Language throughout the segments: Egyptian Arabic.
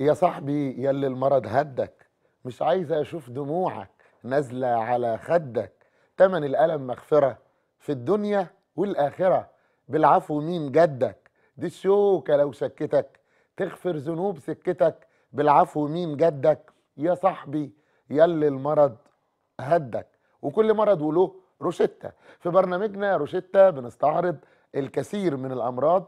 يا صاحبي يلي المرض هدك مش عايز اشوف دموعك نازله على خدك تمن الالم مغفره في الدنيا والاخره بالعفو مين جدك دي الشوكه لو شكتك تغفر ذنوب سكتك بالعفو مين جدك يا صاحبي يلي المرض هدك وكل مرض وله روشتة في برنامجنا روشتة بنستعرض الكثير من الأمراض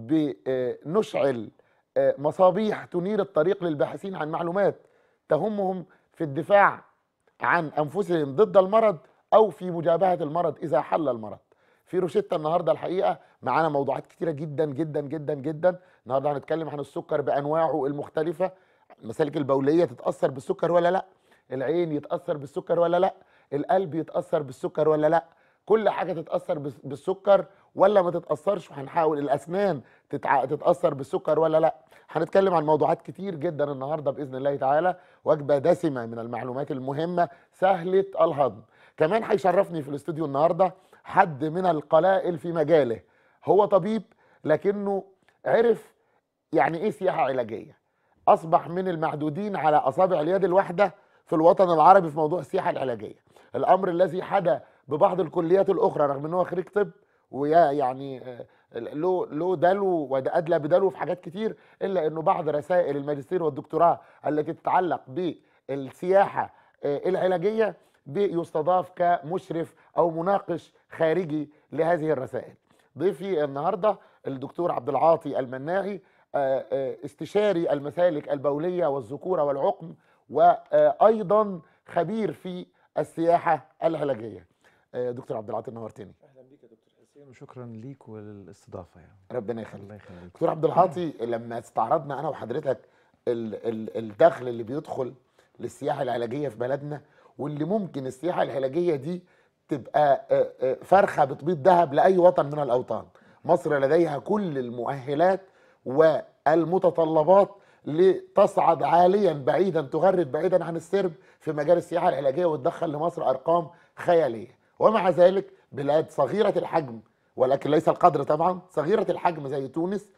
بنشعل مصابيح تنير الطريق للباحثين عن معلومات تهمهم في الدفاع عن أنفسهم ضد المرض أو في مجابهة المرض إذا حل المرض في روشتة النهارده الحقيقة معانا موضوعات كتيرة جدا جدا جدا جدا النهارده هنتكلم عن السكر بأنواعه المختلفة المسالك البولية تتأثر بالسكر ولا لأ العين يتأثر بالسكر ولا لأ القلب يتأثر بالسكر ولا لأ كل حاجة تتأثر بس- بالسكر ولا ما تتأثرش وهنحاول الأسنان تتع... تتأثر بالسكر ولا لأ هنتكلم عن موضوعات كتير جدا النهارده بإذن الله تعالى وجبة دسمة من المعلومات المهمة سهلة الهضم كمان هيشرفني في الاستوديو النهارده حد من القلائل في مجاله هو طبيب لكنه عرف يعني ايه سياحة علاجية اصبح من المعدودين على اصابع اليد الواحده في الوطن العربي في موضوع السياحه العلاجيه الامر الذي حدا ببعض الكليات الاخرى رغم ان هو خريج طب ويا يعني آه، له له دلو وادلى بدلو في حاجات كتير الا انه بعض رسائل الماجستير والدكتوراه التي تتعلق بالسياحه آه، العلاجيه بيستضاف كمشرف او مناقش خارجي لهذه الرسائل ضيفي النهارده الدكتور عبد العاطي المناعي آه، آه، استشاري المسالك البوليه والذكوره والعقم وايضا خبير في السياحه العلاجيه آه، دكتور عبد العاطي نورتني اهلا بيك يا دكتور حسين وشكرا ليك وللاستضافه يعني ربنا يخليك الله يخليك دكتور عبد العاطي لما استعرضنا انا وحضرتك ال ال الدخل اللي بيدخل للسياحه العلاجيه في بلدنا واللي ممكن السياحه العلاجيه دي تبقى آه، آه، فرخه بتبيض ذهب لاي وطن من الاوطان مصر لديها كل المؤهلات والمتطلبات لتصعد عاليا بعيدا تغرد بعيدا عن السرب في مجال السياحه العلاجيه وتدخل لمصر ارقام خياليه ومع ذلك بلاد صغيره الحجم ولكن ليس القدر طبعا صغيره الحجم زي تونس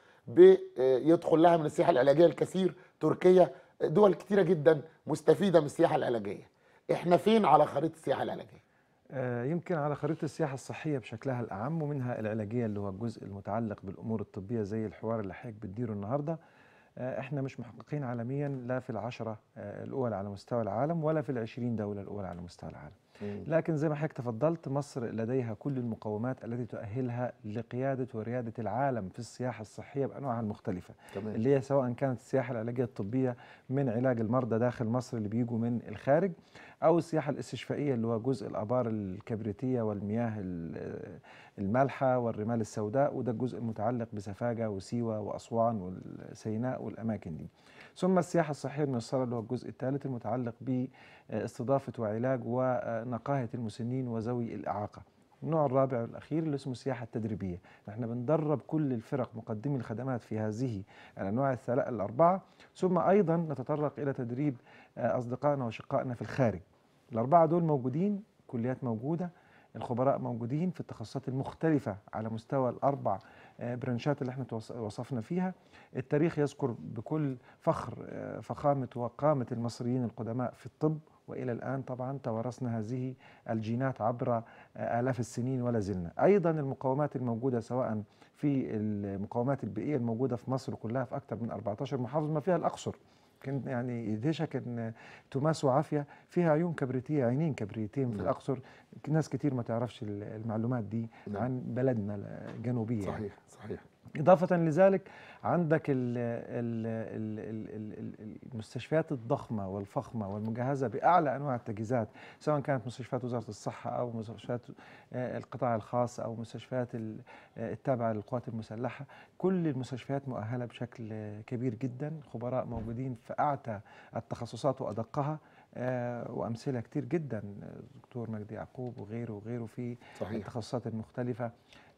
بيدخل لها من السياحه العلاجيه الكثير تركيا دول كتيره جدا مستفيده من السياحه العلاجيه احنا فين على خريطه السياحه العلاجيه آه، يمكن على خريطه السياحه الصحيه بشكلها الاعم ومنها العلاجيه اللي هو الجزء المتعلق بالامور الطبيه زي الحوار اللي حضرتك بتديره النهارده آه، احنا مش محققين عالميا لا في العشره آه، الاولى على مستوى العالم ولا في العشرين دوله الاولى على مستوى العالم لكن زي ما حضرتك تفضلت مصر لديها كل المقومات التي تؤهلها لقياده ورياده العالم في السياحه الصحيه بانواعها المختلفه تمام اللي هي سواء كانت السياحه العلاجيه الطبيه من علاج المرضى داخل مصر اللي بيجوا من الخارج او السياحه الاستشفائيه اللي هو جزء الابار الكبريتيه والمياه ال- المالحه والرمال السوداء وده الجزء المتعلق بسفاجه وسيوه واسوان والسيناء والاماكن دي ثم السياحه الصحيه الميسره اللي هو الجزء الثالث المتعلق باستضافه وعلاج ونقاهه المسنين وذوي الاعاقه النوع الرابع والأخير اللي اسمه السياحة التدريبية نحن بندرب كل الفرق مقدمي الخدمات في هذه الأنواع الثلاثة الأربعة ثم أيضا نتطرق إلى تدريب آه، أصدقائنا وشقائنا في الخارج الأربعة دول موجودين كليات موجودة الخبراء موجودين في التخصصات المختلفة على مستوى الأربع آه، برانشات اللي احنا توص- وصفنا فيها التاريخ يذكر بكل فخر آه، فخامة وقامة المصريين القدماء في الطب وإلى الآن طبعا توارثنا هذه الجينات عبر آه، آلاف السنين ولا زلنا أيضا المقومات الموجودة سواء في المقومات البيئية الموجودة في مصر كلها في أكثر من 14 محافظة ما فيها الأقصر كان يعني يدهشك ان تماس وعافيه فيها عيون كبريتيه عينين كبريتين في نعم. الاقصر ناس كتير ما تعرفش المعلومات دي نعم. عن بلدنا الجنوبيه يعني. صحيح صحيح إضافة لذلك عندك ال ال ال ال ال ال المستشفيات الضخمة والفخمة والمجهزة بأعلى أنواع التجهيزات سواء كانت مستشفيات وزارة الصحة أو مستشفيات آه، القطاع الخاص أو مستشفيات ال- آه، التابعة للقوات المسلحة كل المستشفيات مؤهلة بشكل آه، كبير جدا خبراء موجودين في أعتى التخصصات وأدقها آه، وأمثلة كتير جدا آه، دكتور مجدي يعقوب وغيره وغيره في صحيح التخصصات المختلفة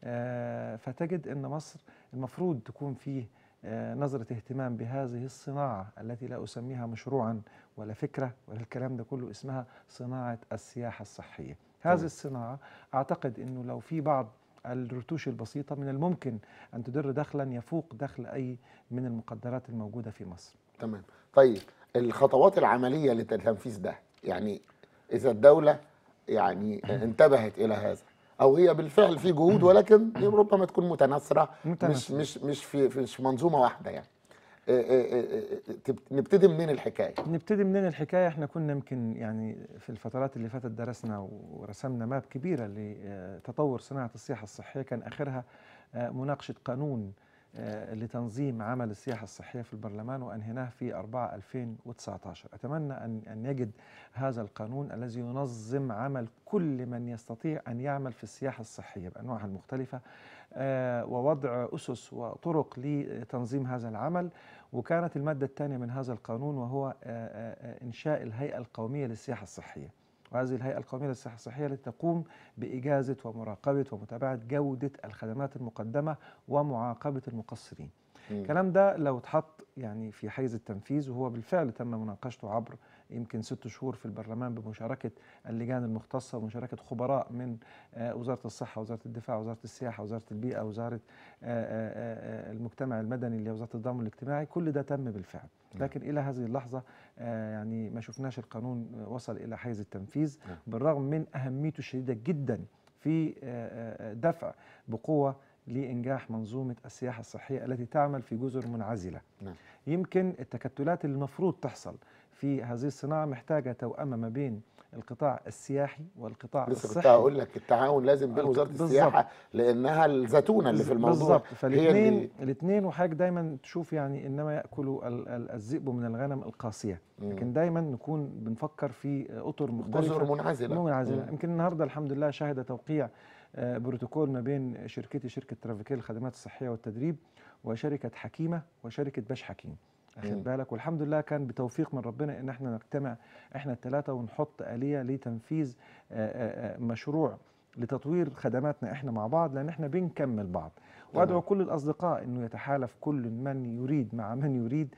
آه، فتجد أن مصر المفروض تكون فيه آه، نظرة اهتمام بهذه الصناعة التي لا أسميها مشروعا ولا فكرة ولا الكلام ده كله اسمها صناعة السياحة الصحية تمام. هذه الصناعة أعتقد أنه لو في بعض الرتوش البسيطة من الممكن أن تدر دخلا يفوق دخل أي من المقدرات الموجودة في مصر تمام طيب الخطوات العمليه للتنفيذ ده يعني اذا الدوله يعني انتبهت الى هذا او هي بالفعل في جهود ولكن ربما تكون متناثره مش متناثرة. مش مش في في مش منظومه واحده يعني إيه إيه إيه إيه، تب- نبتدي منين الحكايه نبتدي منين الحكاية احنا كنا يمكن يعني في الفترات اللي فاتت درسنا ورسمنا ماب كبيرة لتطور صناعة السياحة الصحية كان آخرها آه، مناقشة قانون آه، لتنظيم عمل السياحة الصحية في البرلمان وأنهيناه في 4 2019 أتمنى أن أن يجد هذا القانون الذي ينظم عمل كل من يستطيع أن يعمل في السياحة الصحية بأنواعها المختلفة آه، ووضع أسس وطرق لتنظيم هذا العمل وكانت المادة الثانية من هذا القانون وهو آه، آه، آه، إنشاء الهيئة القومية للسياحة الصحية وهذه الهيئة القومية للسياحة الصحية التي تقوم بإجازة ومراقبة ومتابعة جودة الخدمات المقدمة ومعاقبة المقصرين مم. الكلام ده لو اتحط يعني في حيز التنفيذ وهو بالفعل تم مناقشته عبر يمكن ست شهور في البرلمان بمشاركة اللجان المختصة ومشاركة خبراء من آه، وزارة الصحة وزارة الدفاع وزارة السياحة وزارة البيئة وزارة آه، آه، آه، المجتمع المدني اللي هي وزارة الضمان الاجتماعي كل ده تم بالفعل نعم. لكن إلى هذه اللحظة آه، يعني ما شفناش القانون آه، وصل إلى حيز التنفيذ نعم. بالرغم من أهميته الشديدة جدا في آه، آه، آه، دفع بقوة لإنجاح منظومة السياحة الصحية التي تعمل في جزر منعزلة نعم. يمكن التكتلات اللي المفروض تحصل في هذه الصناعة محتاجة توأمة ما بين القطاع السياحي والقطاع لسه كنت الصحي هقول لك التعاون لازم بين الق- وزاره بالظبط. السياحه لانها الزتونه اللي في الموضوع بالظبط هي فالاثنين اللي الاثنين وحضرتك دايما تشوف يعني انما ياكل ال- ال- الذئب من الغنم القاسيه مم. لكن دايما نكون بنفكر في اطر جزر مختلفه منعزله منعزله مم. يمكن النهارده الحمد لله شهد توقيع آه، بروتوكول ما بين شركتي شركه ترافيكيل الخدمات الصحيه والتدريب وشركه حكيمه وشركه باش حكيم مم. اخد بالك والحمد لله كان بتوفيق من ربنا ان احنا نجتمع احنا الثلاثه ونحط اليه لتنفيذ آه، آه، آه، مشروع لتطوير خدماتنا احنا مع بعض لان احنا بنكمل بعض وادعو كل الاصدقاء انه يتحالف كل من يريد مع من يريد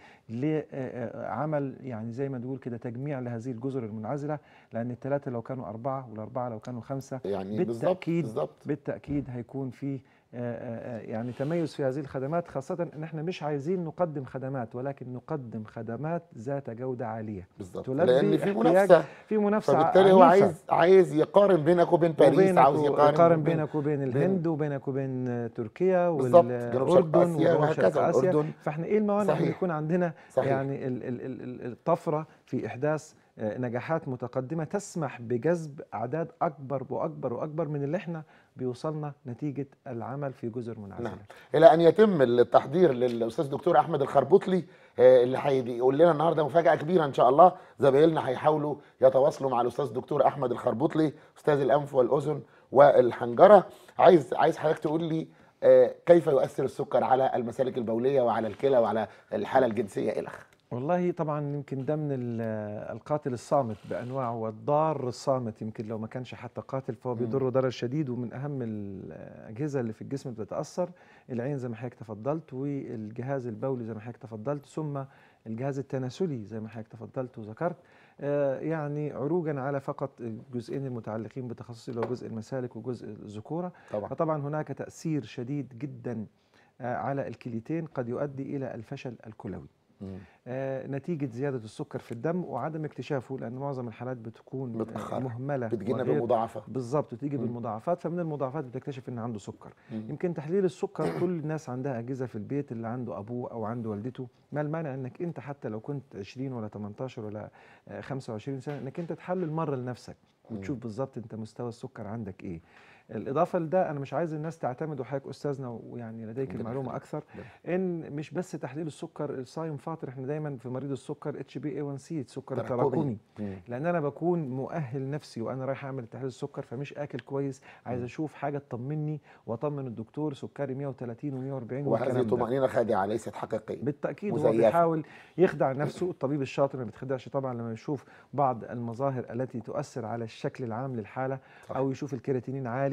لعمل يعني زي ما نقول كده تجميع لهذه الجزر المنعزله لان الثلاثه لو كانوا اربعه والاربعه لو كانوا خمسه يعني بالظبط بالتأكيد بالظبط بالتاكيد هيكون في آه، آه، آه، يعني تميز في هذه الخدمات خاصه ان احنا مش عايزين نقدم خدمات ولكن نقدم خدمات ذات جوده عاليه بالظبط تلبي لان في احتياج منافسه في منافسه فبالتالي هو عنيفة. عايز عايز يقارن بينك وبين باريس وبينك عاوز و- يقارن, يقارن بين- بينك وبين الهند وبينك وبين آه، تركيا بالظبط جنوب شرق والاردن اسيا وجنوب شرق وهكذا اسيا الاردن فاحنا ايه الموانع ان صحيح. يكون عندنا صحيح. يعني ال- ال- ال- ال- الطفره في احداث آه، نجاحات متقدمه تسمح بجذب اعداد اكبر واكبر واكبر من اللي احنا بيوصلنا نتيجه العمل في جزر منعزله نعم. الى ان يتم التحضير للاستاذ دكتور احمد الخربوطلي آه، اللي هيقول لنا النهارده مفاجاه كبيره ان شاء الله زمايلنا هيحاولوا يتواصلوا مع الاستاذ دكتور احمد الخربوطلي استاذ الانف والاذن والحنجره عايز عايز حضرتك تقول لي آه، كيف يؤثر السكر على المسالك البوليه وعلى الكلى وعلى الحاله الجنسيه الى اخره والله طبعا يمكن ده من ال- القاتل الصامت بانواعه والضار الصامت يمكن لو ما كانش حتى قاتل فهو مم. بيضر ضرر شديد ومن اهم الاجهزه اللي في الجسم بتتاثر العين زي ما حضرتك تفضلت والجهاز البولي زي ما حضرتك تفضلت ثم الجهاز التناسلي زي ما حضرتك تفضلت وذكرت آه، يعني عروجا على فقط الجزئين المتعلقين بتخصصي اللي هو جزء المسالك وجزء الذكوره طبعا فطبعا هناك تاثير شديد جدا آه، على الكليتين قد يؤدي الى الفشل الكلوي مم. آه، نتيجة زيادة السكر في الدم وعدم اكتشافه لأن معظم الحالات بتكون آه، متأخرة. مهملة بتجينا وغير- بمضاعفه بالظبط وتيجي مم. بالمضاعفات فمن المضاعفات بتكتشف ان عنده سكر مم. يمكن تحليل السكر كل الناس عندها اجهزه في البيت اللي عنده ابوه او عنده والدته ما المانع انك انت حتى لو كنت 20 ولا 18 ولا آه، 25 سنه انك انت تحلل مره لنفسك وتشوف بالظبط انت مستوى السكر عندك ايه الاضافه لده انا مش عايز الناس تعتمد وحضرتك استاذنا ويعني لديك ربنا المعلومه يخليك. اكثر ربنا. ان مش بس تحليل السكر الصايم فاطر احنا دايما في مريض السكر اتش بي اي 1 سي السكر تراكمي. التراكمي مم. لان انا بكون مؤهل نفسي وانا رايح اعمل تحليل السكر فمش اكل كويس عايز مم. اشوف حاجه تطمني واطمن الدكتور سكري 130 و140 وهذه والكلام ده طمانينه خادعه ليست حقيقيه بالتاكيد هو مزيفة. بيحاول يخدع نفسه الطبيب الشاطر ما بيتخدعش طبعا لما يشوف بعض المظاهر التي تؤثر على الشكل العام للحاله صح. او يشوف الكرياتينين عالي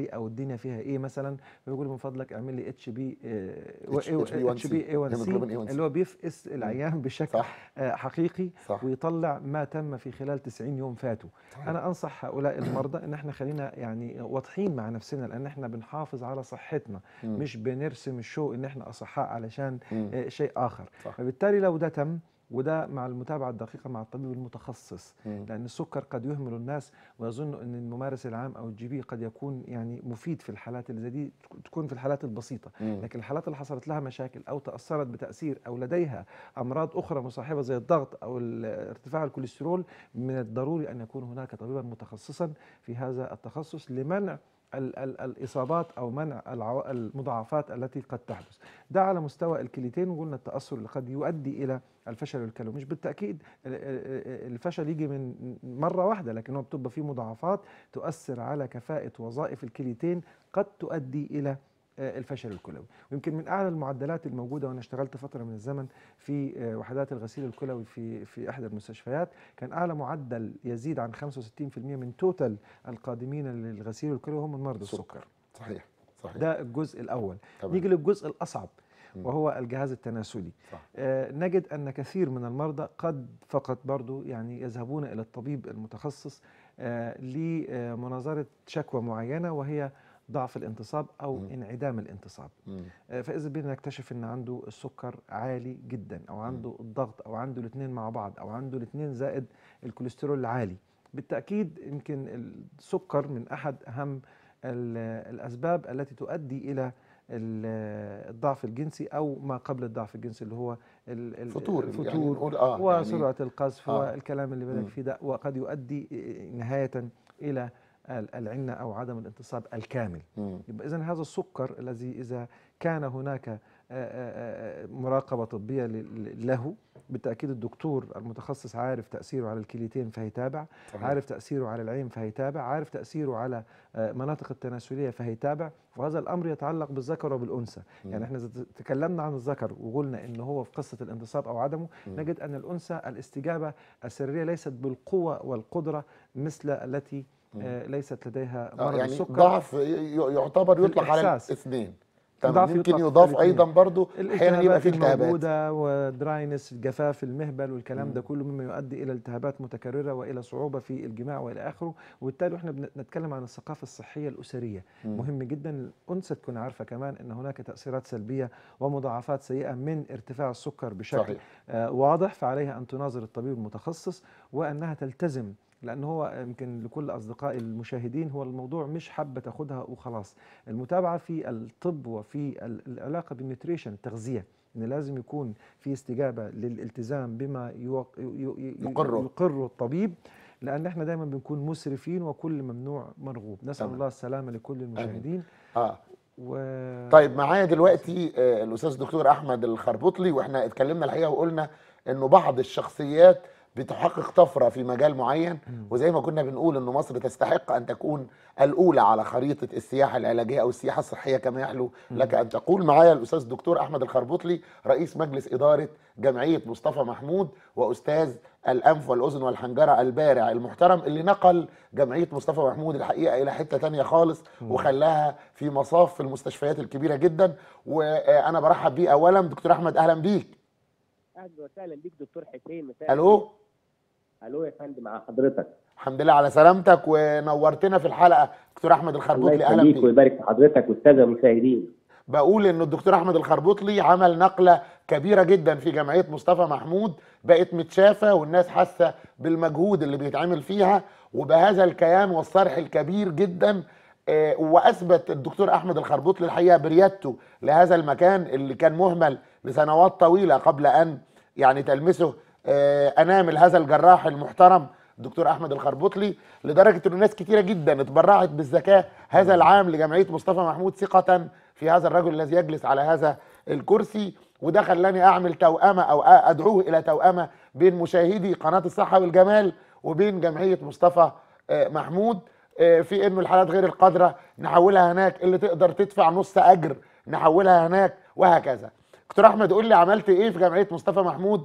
عالي او الدنيا فيها ايه مثلا فبيقول من فضلك اعمل لي اتش بي HbA1c اتش بي اي 1 سي هيموجلوبين A1C. اللي هو بيفقس العيان بشكل صح آه، حقيقي صح ويطلع ما تم في خلال 90 يوم فاتوا صحيح. انا انصح هؤلاء المرضى ان احنا خلينا يعني واضحين مع نفسنا لان احنا بنحافظ على صحتنا مم. مش بنرسم الشو ان احنا اصحاء علشان مم. آه، شيء اخر صح فبالتالي لو ده تم وده مع المتابعه الدقيقه مع الطبيب المتخصص مم. لان السكر قد يهمل الناس ويظن ان الممارس العام او الجي بي قد يكون يعني مفيد في الحالات اللي زي دي تكون في الحالات البسيطه مم. لكن الحالات اللي حصلت لها مشاكل او تاثرت بتاثير او لديها امراض اخرى مصاحبه زي الضغط او ال- ارتفاع الكوليسترول من الضروري ان يكون هناك طبيبا متخصصا في هذا التخصص لمنع ال- ال- الاصابات او منع العو- المضاعفات التي قد تحدث ده على مستوى الكليتين وقلنا التاثر اللي قد يؤدي الى الفشل الكلوي مش بالتاكيد ال- ال- الفشل يجي من مره واحده لكن هو بتبقى فيه مضاعفات تؤثر على كفاءه وظائف الكليتين قد تؤدي الى آه، الفشل الكلوي ويمكن من اعلى المعدلات الموجوده وانا اشتغلت فتره من الزمن في آه، وحدات الغسيل الكلوي في في احدى المستشفيات كان اعلى معدل يزيد عن 65% من توتال القادمين للغسيل الكلوي هم من مرضى السكر صحيح صحيح ده الجزء الاول تمام. نيجي للجزء الاصعب مم. وهو الجهاز التناسلي صح. آه، نجد ان كثير من المرضى قد فقط برضو يعني يذهبون الى الطبيب المتخصص آه، لمناظره شكوى معينه وهي ضعف الانتصاب او مم. انعدام الانتصاب مم. آه، فاذا بنا نكتشف ان عنده السكر عالي جدا او عنده الضغط او عنده الاثنين مع بعض او عنده الاثنين زائد الكوليسترول العالي بالتاكيد يمكن السكر من احد اهم ال- الاسباب التي تؤدي الى ال- الضعف الجنسي او ما قبل الضعف الجنسي اللي هو ال- ال- فطور يعني الفتور نقول اه يعني وسرعه القذف آه. والكلام اللي مم. بدك فيه ده وقد يؤدي نهايه الى ال- العنه او عدم الانتصاب الكامل مم. يبقى اذا هذا السكر الذي اذا كان هناك آه، آه، آه، مراقبه طبيه ل- له بالتاكيد الدكتور المتخصص عارف تاثيره على الكليتين فهيتابع صحيح. عارف تاثيره على العين فهيتابع عارف تاثيره على آه، مناطق التناسليه فهيتابع وهذا الامر يتعلق بالذكر وبالانثى مم. يعني احنا إذا تكلمنا عن الذكر وقلنا ان هو في قصه الانتصاب او عدمه مم. نجد ان الانثى الاستجابه السريه ليست بالقوه والقدره مثل التي مم. آه، ليست لديها آه مرض يعني السكر ضعف ي- يعتبر في يطلق على الإحساس. الاثنين ضعف تمام يمكن يطلق يضاف الاثنين. ايضا برضو احيانا يبقى الالتهابات في التهابات الموجودة ودراينس الجفاف المهبل والكلام ده مم. كله مما يؤدي إلى التهابات متكررة وإلى صعوبة في الجماع وإلى آخره وبالتالي احنا بنتكلم عن الثقافة الصحية الأسرية مم. مهم جدا الأنثى تكون عارفة كمان أن هناك تأثيرات سلبية ومضاعفات سيئة من ارتفاع السكر بشكل صحيح آه، واضح فعليها أن تناظر الطبيب المتخصص وأنها تلتزم لأن هو يمكن لكل أصدقائي المشاهدين هو الموضوع مش حابة تاخدها وخلاص المتابعة في الطب وفي ال- العلاقة بالنيوتريشن التغذية إن لازم يكون في استجابة للالتزام بما يوق- ي- ي- ي- يقره. يقره الطبيب لأن احنا دايما بنكون مسرفين وكل ممنوع مرغوب نسأل تمام. الله السلامة لكل المشاهدين اه و... طيب معايا دلوقتي آه، الاستاذ الدكتور احمد الخربطلي واحنا اتكلمنا الحقيقه وقلنا انه بعض الشخصيات بتحقق طفره في مجال معين مم. وزي ما كنا بنقول ان مصر تستحق ان تكون الاولى على خريطه السياحه العلاجيه او السياحه الصحيه كما يحلو لك ان تقول معايا الاستاذ الدكتور احمد الخربطلي رئيس مجلس اداره جمعيه مصطفى محمود واستاذ الانف والاذن والحنجره البارع المحترم اللي نقل جمعيه مصطفى محمود الحقيقه الى حته تانية خالص مم. وخلاها في مصاف في المستشفيات الكبيره جدا وانا برحب بيه اولا دكتور احمد اهلا بيك اهلا وسهلا بيك دكتور حسين مساء الو الو يا فندم مع حضرتك الحمد لله على سلامتك ونورتنا في الحلقه دكتور احمد الله الخربوطلي اهلا يخليك بيك ويبارك في حضرتك والساده المشاهدين بقول ان الدكتور احمد الخربوطلي عمل نقله كبيره جدا في جمعيه مصطفى محمود بقت متشافه والناس حاسه بالمجهود اللي بيتعمل فيها وبهذا الكيان والصرح الكبير جدا آه، واثبت الدكتور احمد الخربوطلي الحقيقه بريادته لهذا المكان اللي كان مهمل لسنوات طويله قبل ان يعني تلمسه آه، انامل هذا الجراح المحترم الدكتور احمد الخربوطلي لدرجه ان ناس كتيره جدا اتبرعت بالزكاه هذا العام لجمعيه مصطفى محمود ثقه في هذا الرجل الذي يجلس على هذا الكرسي وده خلاني اعمل توأمه او ادعوه الى توأمه بين مشاهدي قناه الصحه والجمال وبين جمعيه مصطفى آه، محمود آه، في انه الحالات غير القادره نحولها هناك اللي تقدر تدفع نص اجر نحولها هناك وهكذا دكتور احمد قول لي عملت ايه في جمعيه مصطفى محمود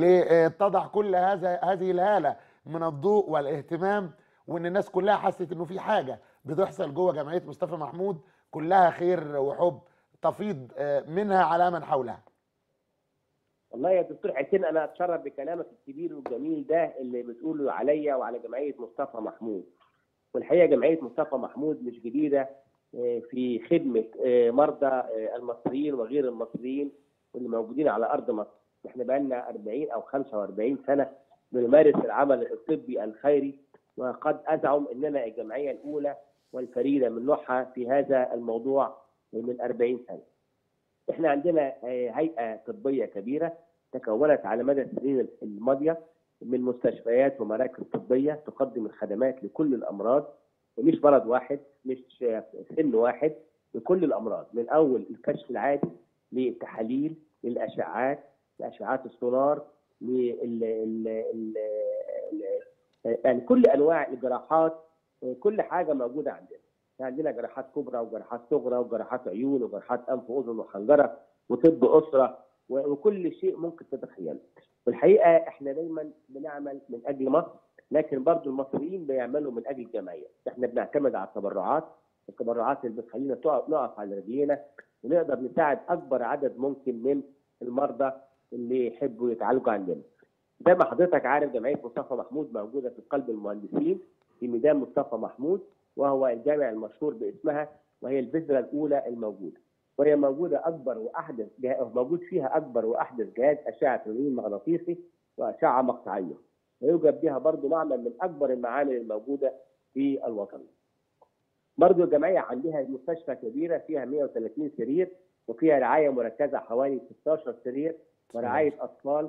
لتضع كل هذا هذه الهاله من الضوء والاهتمام وان الناس كلها حست انه في حاجه بتحصل جوه جمعيه مصطفى محمود كلها خير وحب تفيض آه، منها على من حولها والله يا دكتور حسين انا اتشرف بكلامك الكبير والجميل ده اللي بتقوله عليا وعلى جمعيه مصطفى محمود والحقيقه جمعيه مصطفى محمود مش جديده آه، في خدمه آه، مرضى آه، المصريين وغير المصريين واللي موجودين على ارض مصر احنا بقالنا 40 او 45 سنه بنمارس العمل الطبي الخيري وقد ازعم اننا الجمعيه الاولى والفريده من نوعها في هذا الموضوع من 40 سنه. احنا عندنا آه، هيئه طبيه كبيره تكونت على مدى السنين الماضيه من مستشفيات ومراكز طبيه تقدم الخدمات لكل الامراض ومش مرض واحد مش آه، سن واحد لكل الامراض من اول الكشف العادي للتحاليل للاشعاعات لاشعاعات السونار لل ال- ال- ال- يعني كل انواع الجراحات آه، كل حاجه موجوده عندنا عندنا جراحات كبرى وجراحات صغرى وجراحات عيون وجراحات انف واذن وحنجره وطب اسره و- وكل شيء ممكن تتخيله. والحقيقه احنا دايما بنعمل من اجل مصر لكن برضو المصريين بيعملوا من اجل الجمعيه، احنا بنعتمد على التبرعات، التبرعات اللي بتخلينا تقف نقف على رجلينا ونقدر نساعد اكبر عدد ممكن من المرضى اللي يحبوا يتعالجوا عندنا. زي ما حضرتك عارف جمعيه مصطفى محمود موجوده في قلب المهندسين في ميدان مصطفى محمود وهو الجامع المشهور باسمها وهي البذره الاولى الموجوده وهي موجوده اكبر واحدث جهاز موجود فيها اكبر واحدث جهاز اشعه تنويم مغناطيسي واشعه مقطعيه ويوجد بها برضه معمل من اكبر المعامل الموجوده في الوطن. برضه الجمعيه عندها مستشفى كبيره فيها 130 سرير وفيها رعايه مركزه حوالي 16 سرير ورعايه اطفال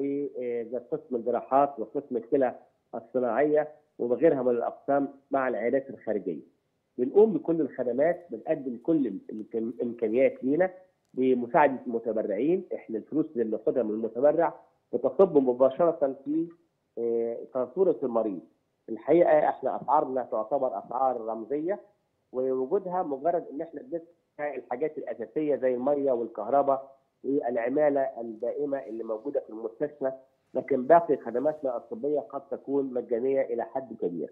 وقسم الجراحات وقسم الكلى الصناعيه وغيرها من الاقسام مع العيادات الخارجيه. بنقوم بكل الخدمات بنقدم كل الإمكان- الامكانيات لينا بمساعده المتبرعين احنا الفلوس اللي بناخدها من المتبرع بتصب مباشره في آه، فاتوره المريض. الحقيقه احنا اسعارنا تعتبر اسعار رمزيه ووجودها مجرد ان احنا بندفع الحاجات الاساسيه زي الميه والكهرباء والعماله الدائمه اللي موجوده في المستشفى لكن باقي خدماتنا الطبيه قد تكون مجانيه الى حد كبير.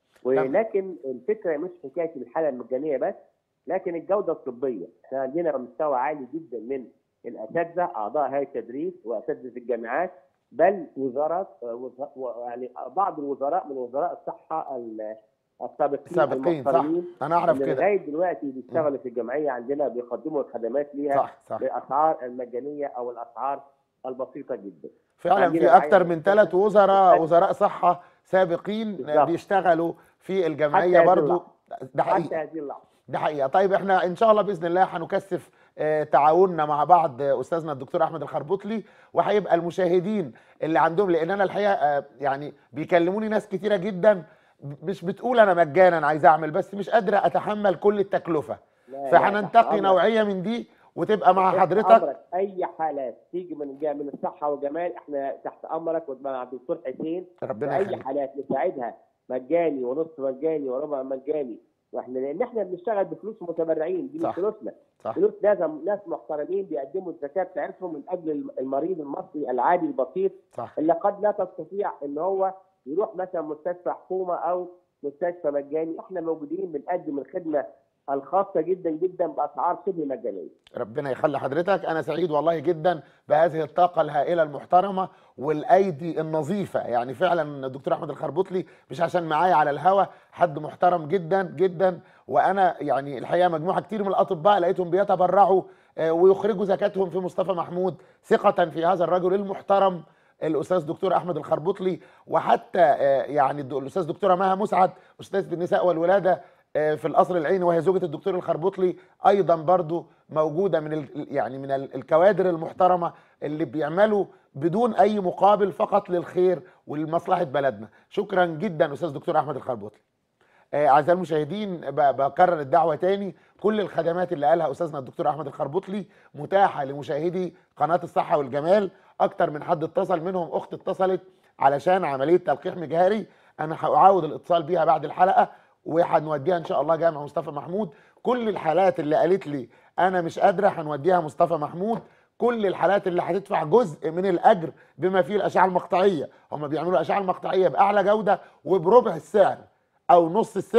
ولكن الفكره مش حكايه الحاله المجانيه بس لكن الجوده الطبيه، احنا عندنا مستوى عالي جدا من الاساتذه اعضاء هيئه التدريس واساتذه الجامعات بل وزارات وز- يعني بعض الوزراء من وزراء الصحه ال- السابقين السابقين صح المحترمين انا اعرف اللي كده لغايه دلوقتي بيشتغلوا في الجمعيه عندنا بيقدموا الخدمات ليها صح صح بالاسعار المجانيه او الاسعار البسيطه جدا. فعلا عندنا في رعاية اكتر من ثلاث مستشفى. وزراء وزراء صحه سابقين بالظبط. بيشتغلوا في حتى الجمعيه هذه برضو اللحظة. ده حقيقي حتى هذه اللحظه. ده حقيقه طيب احنا ان شاء الله باذن الله هنكثف آه، تعاوننا مع بعض آه، استاذنا الدكتور احمد الخربوطلي وهيبقى المشاهدين اللي عندهم لان انا الحقيقه آه، يعني بيكلموني ناس كتيره جدا مش بتقول انا مجانا عايز اعمل بس مش قادره اتحمل كل التكلفه لا، لا، فهننتقي تحت أمرك. نوعيه من دي وتبقى مع تحت حضرتك أمرك. اي حالات تيجي من الجا- من الصحه والجمال احنا تحت امرك ومع الدكتور حسين ربنا اي يخليك حالات نساعدها مجاني ونص مجاني وربع مجاني واحنا لان احنا بنشتغل بفلوس المتبرعين دي صح. مش فلوسنا صح فلوس ناس ناس محترمين بيقدموا الزكاه بتاعتهم من اجل المريض المصري العادي البسيط صح اللي قد لا تستطيع ان هو يروح مثلا مستشفى حكومه او مستشفى مجاني احنا موجودين بنقدم الخدمه الخاصه جدا جدا باسعار شبه مجانيه ربنا يخلي حضرتك انا سعيد والله جدا بهذه الطاقه الهائله المحترمه والايدي النظيفه يعني فعلا الدكتور احمد الخربوطلي مش عشان معايا على الهوا حد محترم جدا جدا وانا يعني الحقيقه مجموعه كتير من الاطباء لقيتهم بيتبرعوا آه، ويخرجوا زكاتهم في مصطفى محمود ثقه في هذا الرجل المحترم الاستاذ دكتور احمد الخربوطلي وحتى آه، يعني الد- الاستاذ دكتوره مها مسعد استاذ النساء والولاده آه، في القصر العيني وهي زوجة الدكتور الخربوطلي ايضا برضو موجودة من ال يعني من ال- الكوادر المحترمة اللي بيعملوا بدون اي مقابل فقط للخير ولمصلحة بلدنا شكرا جدا استاذ دكتور احمد الخربوطلي آه، اعزائي المشاهدين ب- بكرر الدعوه تاني كل الخدمات اللي قالها استاذنا الدكتور احمد الخربوطلي متاحه لمشاهدي قناه الصحه والجمال اكتر من حد اتصل منهم اخت اتصلت علشان عمليه تلقيح مجهري انا هعاود الاتصال بيها بعد الحلقه وهنوديها ان شاء الله جامع مصطفى محمود كل الحالات اللي قالت لي انا مش قادره هنوديها مصطفى محمود كل الحالات اللي هتدفع جزء من الاجر بما فيه الاشعه المقطعيه هم بيعملوا الاشعه المقطعيه باعلى جوده وبربع السعر او نص السعر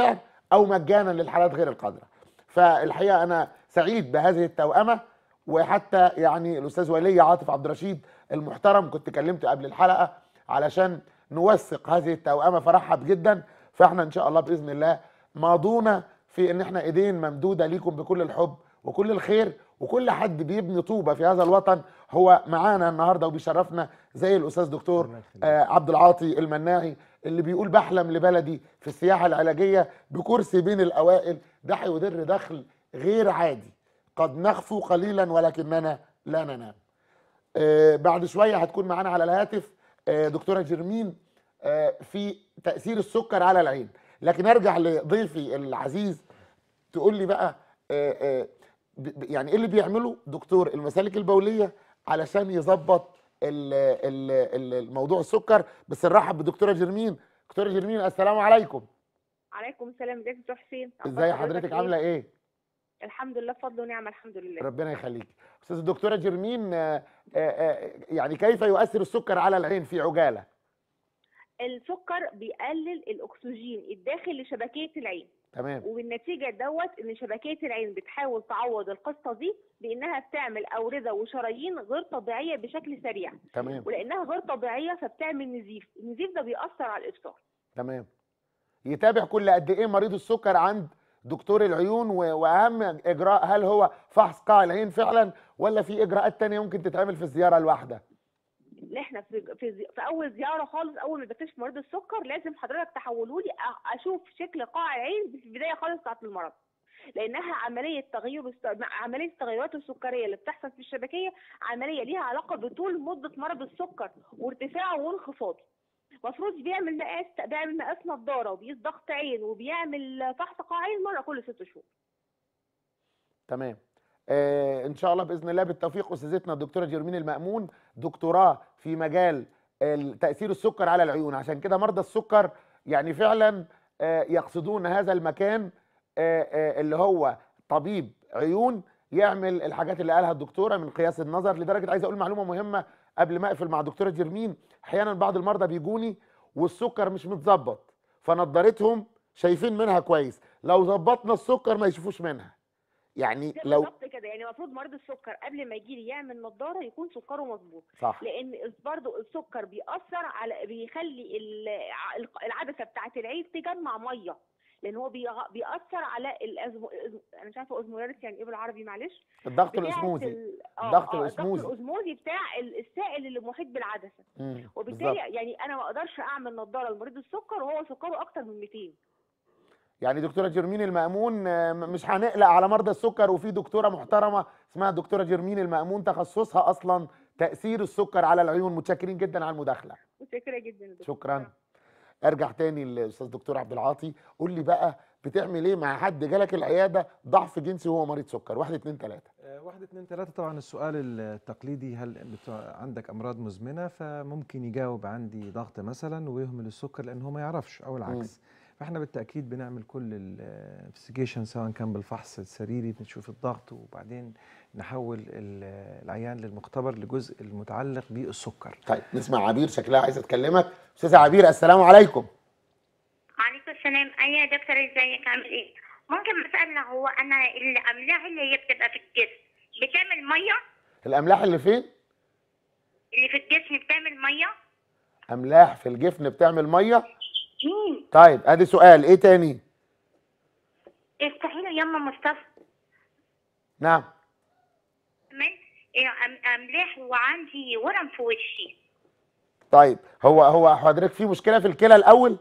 او مجانا للحالات غير القادره فالحقيقه انا سعيد بهذه التوأمه وحتى يعني الاستاذ ولي عاطف عبد الرشيد المحترم كنت كلمته قبل الحلقه علشان نوثق هذه التوأمه فرحب جدا فاحنا ان شاء الله باذن الله ماضونا في ان احنا ايدين ممدوده ليكم بكل الحب وكل الخير وكل حد بيبني طوبه في هذا الوطن هو معانا النهارده وبيشرفنا زي الاستاذ دكتور الله يخليك. آه عبد العاطي المناعي اللي بيقول بحلم لبلدي في السياحه العلاجيه بكرسي بين الاوائل ده هيدر دخل غير عادي قد نخفو قليلا ولكننا لا ننام آه بعد شويه هتكون معانا على الهاتف آه دكتوره جرمين آه في تاثير السكر على العين لكن ارجع لضيفي العزيز تقول لي بقى آه آه ب- ب- يعني ايه اللي بيعمله دكتور المسالك البوليه علشان يظبط ال- ال- ال- الموضوع السكر بس نرحب بدكتوره جرمين دكتوره جرمين السلام عليكم عليكم السلام ازيك يا دكتور حسين ازاي حضرتك عامله ايه الحمد لله بفضل ونعمه الحمد لله ربنا يخليك استاذ الدكتوره جرمين آه، آه، آه، يعني كيف يؤثر السكر على العين في عجاله السكر بيقلل الاكسجين الداخل لشبكيه العين تمام وبالنتيجه دوت ان شبكيه العين بتحاول تعوض القصه دي بانها بتعمل اورده وشرايين غير طبيعيه بشكل سريع تمام ولانها غير طبيعيه فبتعمل نزيف النزيف ده بيأثر على الابصار تمام يتابع كل قد ايه مريض السكر عند دكتور العيون و- واهم اجراء هل هو فحص قاع العين فعلا ولا في اجراءات تانية ممكن تتعمل في الزياره الواحده اللي احنا في في, زي- في اول زياره خالص اول ما بكتشف مريض السكر لازم حضرتك تحولوا لي أ- اشوف شكل قاع العين في البدايه خالص بتاعت المرض لانها عمليه تغير الس- عمليه التغيرات السكريه اللي بتحصل في الشبكيه عمليه ليها علاقه بطول مده مرض السكر وارتفاعه وانخفاضه المفروض بيعمل مقاس بيعمل مقاس نضاره وبيقيس ضغط عين وبيعمل فحص قاع عين مره كل ست شهور تمام آه ان شاء الله باذن الله بالتوفيق استاذتنا الدكتوره جيرمين المامون دكتوراه في مجال ال- تاثير السكر على العيون عشان كده مرضى السكر يعني فعلا آه يقصدون هذا المكان آه آه اللي هو طبيب عيون يعمل الحاجات اللي قالها الدكتوره من قياس النظر لدرجه عايز اقول معلومه مهمه قبل ما اقفل مع دكتوره جيرمين احيانا بعض المرضى بيجوني والسكر مش متظبط فنضارتهم شايفين منها كويس لو ظبطنا السكر ما يشوفوش منها يعني ده لو بالظبط كده يعني المفروض مريض السكر قبل ما يجي لي يعمل نضاره يكون سكره مظبوط صح لان برضه السكر بيأثر على بيخلي ال- العدسه بتاعت العين تجمع ميه لان هو بيغ- بيأثر على الأزمو... انا مش عارفه اوزمولاريس يعني ايه بالعربي معلش الضغط بتاعت الاسموزي ال- آه، الضغط آه، الأسموزي. الضغط الاسموزي بتاع ال- السائل اللي محيط بالعدسه مم، وبالتالي بالظبط. يعني انا ما اقدرش اعمل نضاره لمريض السكر وهو سكره اكتر من 200 يعني دكتوره جيرمين المأمون آه، م- مش هنقلق على مرضى السكر وفي دكتوره محترمه اسمها دكتوره جيرمين المأمون تخصصها اصلا تأثير السكر على العيون متشكرين جدا على المداخله متشكره جدا يا دكتور. شكرا ارجع تاني للاستاذ دكتور عبد العاطي قول لي بقى بتعمل ايه مع حد جالك العياده ضعف جنسي وهو مريض سكر واحد اتنين تلاته آه، واحد اتنين تلاتة طبعا السؤال التقليدي هل بتوع عندك أمراض مزمنة فممكن يجاوب عندي ضغط مثلا ويهمل السكر لأن هو ما يعرفش أو العكس فاحنا بالتأكيد بنعمل كل الانفستيجيشن سواء كان بالفحص السريري بنشوف الضغط وبعدين نحول ال- العيان للمختبر لجزء المتعلق بالسكر طيب نسمع عبير شكلها عايزه تكلمك استاذه عبير السلام عليكم وعليكم السلام ايوه يا دكتور ازيك عامل ايه ممكن اسالنا هو انا الاملاح اللي هي بتبقى في الجسم بتعمل ميه الاملاح اللي فين اللي في الجسم بتعمل ميه املاح في الجفن بتعمل ميه مين طيب ادي سؤال ايه تاني افتحي له يما مصطفى نعم كمان إيه، أم- املاح وعندي ورم في وشي طيب هو هو حضرتك في مشكله في الكلى الاول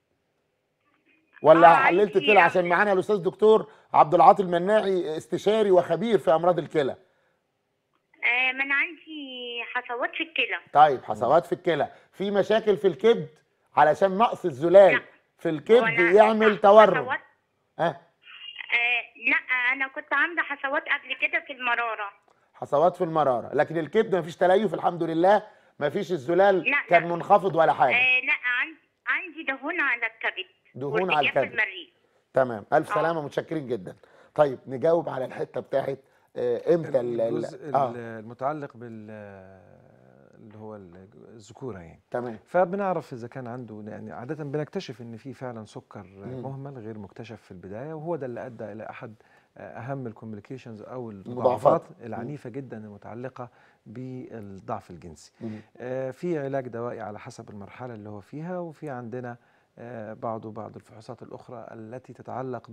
ولا آه، حللت عندي- كلى عشان معانا الاستاذ دكتور عبد العاطي المناعي استشاري وخبير في امراض الكلى آه ما انا عندي حصوات في الكلى طيب حصوات في الكلى في مشاكل في الكبد علشان نقص الزلال لا. في الكبد ولا- يعمل لا، تورم حصوات ها آه لا انا كنت عامله حصوات قبل كده في المراره حصوات في المراره لكن الكبد مفيش تليف الحمد لله مفيش الزلال لا، لا. كان منخفض ولا حاجه آه لا عندي عندي دهون على الكبد دهون على وارتجاف الكبد. المريء تمام الف آه. سلامه متشكرين جدا طيب نجاوب على الحته بتاعت آه، امتى ال- ال- الجزء اه المتعلق بال اللي هو الذكوره يعني تمام فبنعرف اذا كان عنده يعني عاده بنكتشف ان في فعلا سكر مم. مهمل غير مكتشف في البدايه وهو ده اللي ادى الى احد اهم الكومبليكيشنز او المضاعفات. المضاعفات العنيفه جدا المتعلقه بالضعف الجنسي مم. آه، في علاج دوائي على حسب المرحله اللي هو فيها وفي عندنا آه، بعض بعض الفحوصات الاخرى التي تتعلق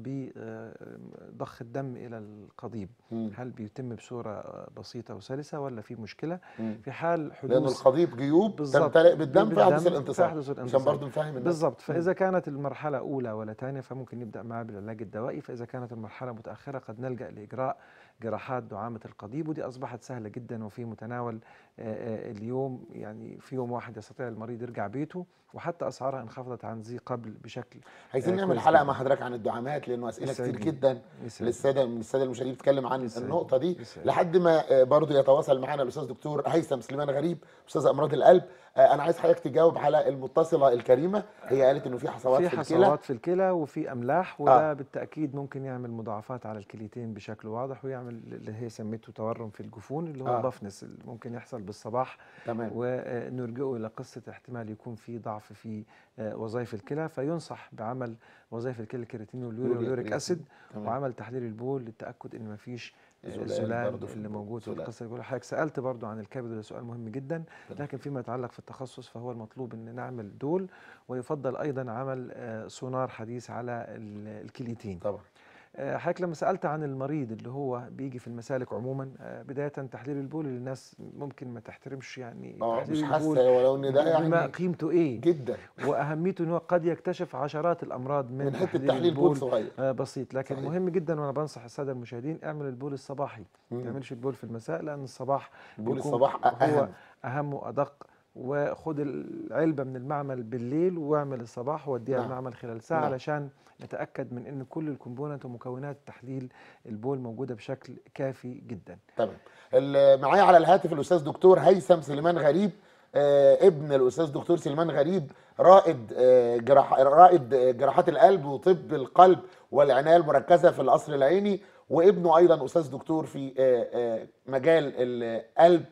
بضخ الدم الى القضيب مم. هل بيتم بصوره آه، بسيطه وسلسه ولا في مشكله مم. في حال لان حدوث القضيب جيوب بالظبط. تمتلئ بالدم فيحدث بالدم الانتصاب فيحدث عشان الانتصاب. برضه نفهم الناس بالضبط فاذا كانت المرحله اولى ولا ثانيه فممكن نبدا معها بالعلاج الدوائي فاذا كانت المرحله متاخره قد نلجا لاجراء جراحات دعامه القضيب ودي اصبحت سهله جدا وفي متناول آه، آه، اليوم يعني في يوم واحد يستطيع المريض يرجع بيته وحتى اسعارها انخفضت عن ذي قبل بشكل عايزين آه، نعمل كويس حلقه جداً. مع حضرتك عن الدعامات لانه اسئله كتير يسعدني. جدا يسعدني. للساده من الساده المشاهدين بتتكلم عن يسعدني. النقطه دي يسعدني. لحد ما آه، برضه يتواصل معنا الاستاذ دكتور هيثم سليمان غريب استاذ امراض القلب آه، انا عايز حضرتك تجاوب على المتصله الكريمه هي قالت انه في حصوات في في, الكلى حصوات في الكلى وفي املاح وده آه. آه. بالتاكيد ممكن يعمل مضاعفات على الكليتين بشكل واضح ويعمل اللي هي سميته تورم في الجفون اللي هو آه. آه. البفنس اللي ممكن يحصل بالصباح تمام ونرجعه الى قصه احتمال يكون في ضعف في آه، وظائف الكلى فينصح بعمل وظائف الكلى الكرياتين واليوريا يوريا واليوريك كرياتين. اسيد تمام وعمل تحليل البول للتاكد ان ما فيش زلال الزلال برضه في اللي البول. موجود في زلال. القصه اللي حضرتك سالت برضو عن الكبد وده سؤال مهم جدا تمام. لكن فيما يتعلق في التخصص فهو المطلوب ان نعمل دول ويفضل ايضا عمل آه، سونار حديث على ال- الكليتين طبعا آه، حضرتك لما سالت عن المريض اللي هو بيجي في المسالك عموما آه، بدايه تحليل البول اللي الناس ممكن ما تحترمش يعني اه تحليل مش البول حاسه ولو ان ده بما يعني قيمته ايه جدا واهميته ان هو قد يكتشف عشرات الامراض من, من حته تحليل بول صغير آه، بسيط لكن صحيح. مهم جدا وانا بنصح الساده المشاهدين اعمل البول الصباحي ما مم. تعملش البول في المساء لان الصباح البول بيكون الصباح هو اهم اهم وادق وخد العلبه من المعمل بالليل واعمل الصباح ووديها نعم. المعمل خلال ساعه نعم. علشان نتاكد من ان كل الكومبوننت ومكونات تحليل البول موجوده بشكل كافي جدا تمام ال- معايا على الهاتف الاستاذ دكتور هيثم سليمان غريب آه، ابن الاستاذ دكتور سليمان غريب رائد آه، جراح رائد آه، جراحات القلب وطب القلب والعنايه المركزه في القصر العيني وابنه ايضا استاذ دكتور في آه، آه، مجال القلب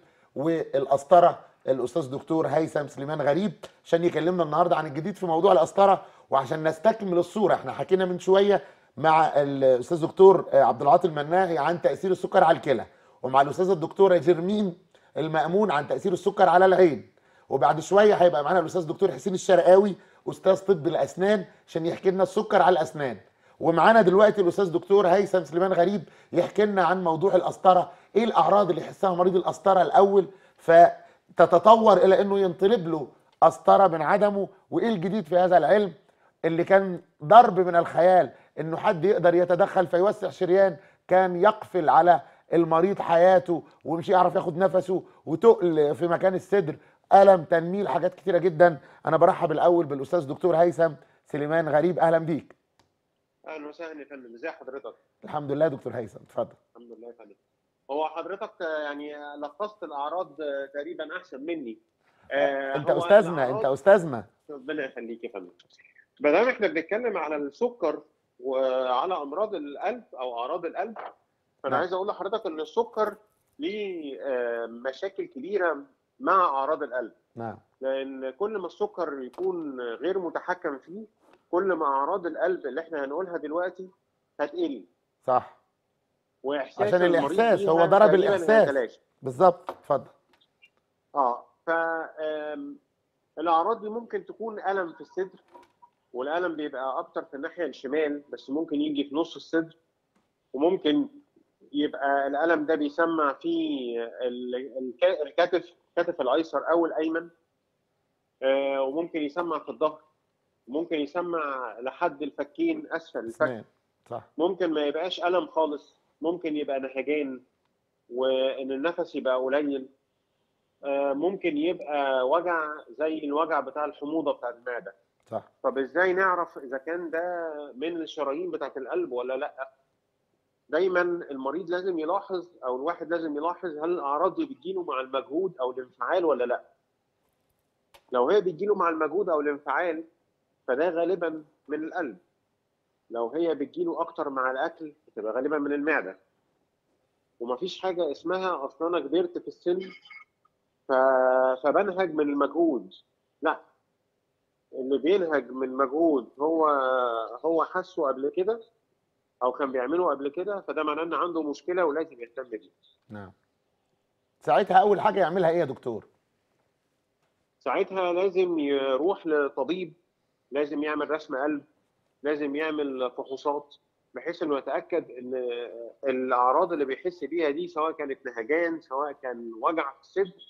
والقسطره الاستاذ دكتور هيثم سليمان غريب عشان يكلمنا النهارده عن الجديد في موضوع القسطره وعشان نستكمل الصوره احنا حكينا من شويه مع الاستاذ دكتور آه، عبد العاطي المناهي عن تاثير السكر على الكلى ومع الاستاذه الدكتوره جيرمين المأمون عن تاثير السكر على العين وبعد شويه هيبقى معانا الاستاذ دكتور حسين الشرقاوي استاذ طب الاسنان عشان يحكي لنا السكر على الاسنان ومعانا دلوقتي الاستاذ دكتور هيثم سليمان غريب يحكي لنا عن موضوع القسطره ايه الاعراض اللي يحسها مريض القسطره الاول فتتطور الى انه ينطلب له قسطره من عدمه وايه الجديد في هذا العلم اللي كان ضرب من الخيال انه حد يقدر يتدخل فيوسع شريان كان يقفل على المريض حياته ومش يعرف ياخد نفسه وتقل في مكان الصدر الم تنميل حاجات كتيره جدا انا برحب الاول بالاستاذ دكتور هيثم سليمان غريب اهلا بيك اهلا وسهلا يا فندم ازي حضرتك الحمد لله دكتور هيثم اتفضل الحمد لله يا فندم هو حضرتك آه، يعني لخصت الاعراض آه، تقريبا احسن مني آه، انت هو استاذنا الأعراض- انت استاذنا ربنا يخليك يا فندم ما دام احنا بنتكلم على السكر وعلى امراض القلب او اعراض القلب فانا نعم. عايز اقول لحضرتك ان السكر ليه آه، مشاكل كبيره مع اعراض القلب نعم لان كل ما السكر يكون غير متحكم فيه كل ما اعراض القلب اللي احنا هنقولها دلوقتي هتقل صح واحساس عشان المريض الإحساس، بيها هو ضرب تقريباً الإحساس. هيتلاشى. بالظبط اتفضل اه ف آم، الاعراض دي ممكن تكون الم في الصدر والالم بيبقى اكتر في الناحيه الشمال بس ممكن يجي في نص الصدر وممكن يبقى الالم ده بيسمع في ال- الك- الكتف الكتف الايسر او الايمن آه، وممكن يسمع في الظهر وممكن يسمع لحد الفكين اسفل الفك اسنان صح ممكن ما يبقاش ألم خالص ممكن يبقى نهجان وإن النفس يبقى قليل آه، ممكن يبقى وجع زي الوجع بتاع الحموضة بتاع المعدة صح طب إزاي نعرف إذا كان ده من الشرايين بتاعت القلب ولا لأ دايما المريض لازم يلاحظ أو الواحد لازم يلاحظ هل الأعراض دي بتجيله مع المجهود أو الانفعال ولا لأ لو هي بتجيله مع المجهود أو الانفعال فده غالبا من القلب لو هي بتجيله اكتر مع الاكل بتبقى غالبا من المعده ومفيش حاجه اسمها اصل انا كبرت في السن ف... فبنهج من المجهود لا اللي بينهج من مجهود هو هو حسه قبل كده او كان بيعمله قبل كده فده معناه ان عنده مشكله ولازم يهتم بيه نعم ساعتها اول حاجه يعملها ايه يا دكتور ساعتها لازم يروح لطبيب لازم يعمل رسم قلب لازم يعمل فحوصات بحيث انه يتاكد ان الاعراض اللي بيحس بيها دي سواء كانت نهجان سواء كان وجع في الصدر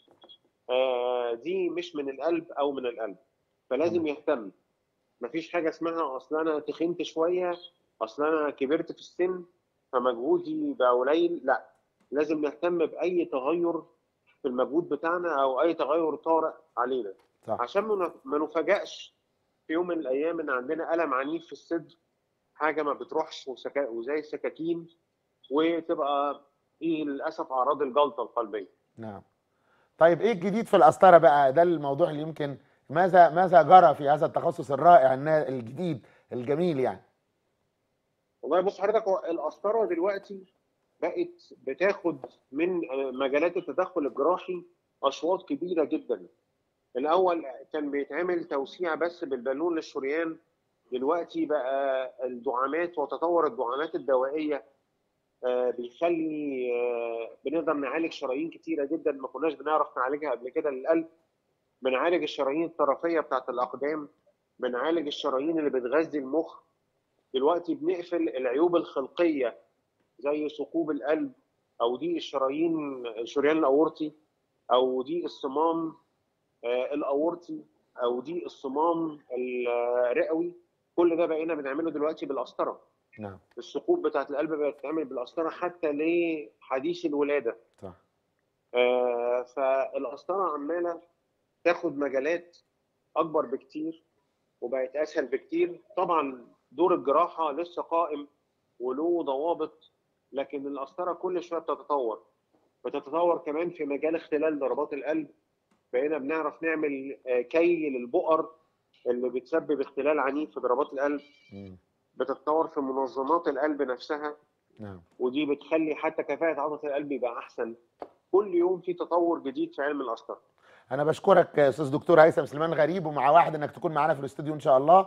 آه، دي مش من القلب او من القلب فلازم يهتم مفيش حاجه اسمها اصل انا تخنت شويه اصل انا كبرت في السن فمجهودي بقى قليل لا لازم نهتم باي تغير في المجهود بتاعنا او اي تغير طارئ علينا صح عشان ما نف- ما نفاجئش في يوم من الايام ان عندنا الم عنيف في الصدر حاجه ما بتروحش وسكا... وزي السكاكين وتبقى دي للاسف اعراض الجلطه القلبيه نعم طيب ايه الجديد في القسطره بقى ده الموضوع اللي يمكن ماذا ماذا جرى في هذا التخصص الرائع النا- الجديد الجميل يعني والله بص حضرتك هو القسطره دلوقتي بقت بتاخد من آه، مجالات التدخل الجراحي اشواط كبيره جدا الاول كان بيتعمل توسيع بس بالبالون للشريان دلوقتي بقى الدعامات وتطور الدعامات الدوائيه آه، بيخلي آه، بنقدر نعالج شرايين كتيره جدا ما كناش بنعرف نعالجها قبل كده للقلب بنعالج الشرايين الطرفيه بتاعت الاقدام بنعالج الشرايين اللي بتغذي المخ دلوقتي بنقفل العيوب الخلقيه زي ثقوب القلب او ضيق الشرايين الشريان الاورطي او ضيق الصمام آه، الاورطي او ضيق الصمام الرئوي كل ده بقينا بنعمله دلوقتي بالقسطره نعم الثقوب بتاعت القلب بقت تتعمل بالقسطره حتى لحديث الولاده صح آه، فالقسطره عماله تاخد مجالات اكبر بكتير وبقت اسهل بكتير طبعا دور الجراحه لسه قائم وله ضوابط لكن القسطره كل شويه بتتطور بتتطور كمان في مجال اختلال ضربات القلب بقينا بنعرف نعمل آه، كي للبؤر اللي بتسبب اختلال عنيف في ضربات القلب مم. بتتطور في منظمات القلب نفسها نعم ودي بتخلي حتى كفاءة عضلة القلب يبقى أحسن كل يوم في تطور جديد في علم القسطرة انا بشكرك يا استاذ دكتور هيثم سليمان غريب ومع واحد انك تكون معانا في الاستوديو ان شاء الله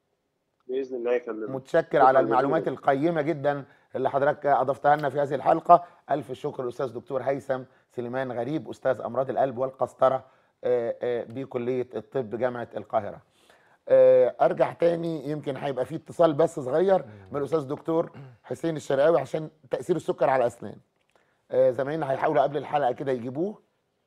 بإذن الله يا فندم متشكر شكراً على جزيلاً. المعلومات القيمة جدا اللي حضرتك أضفتها لنا في هذه الحلقة ألف شكر الأستاذ دكتور هيثم سليمان غريب أستاذ أمراض القلب والقسطرة آه، آه، بكلية الطب جامعة القاهرة آه، أرجع تاني يمكن هيبقى في اتصال بس صغير من الأستاذ دكتور حسين الشرقاوي عشان تأثير السكر على الأسنان آه، زمايلنا هيحاولوا قبل الحلقة كده يجيبوه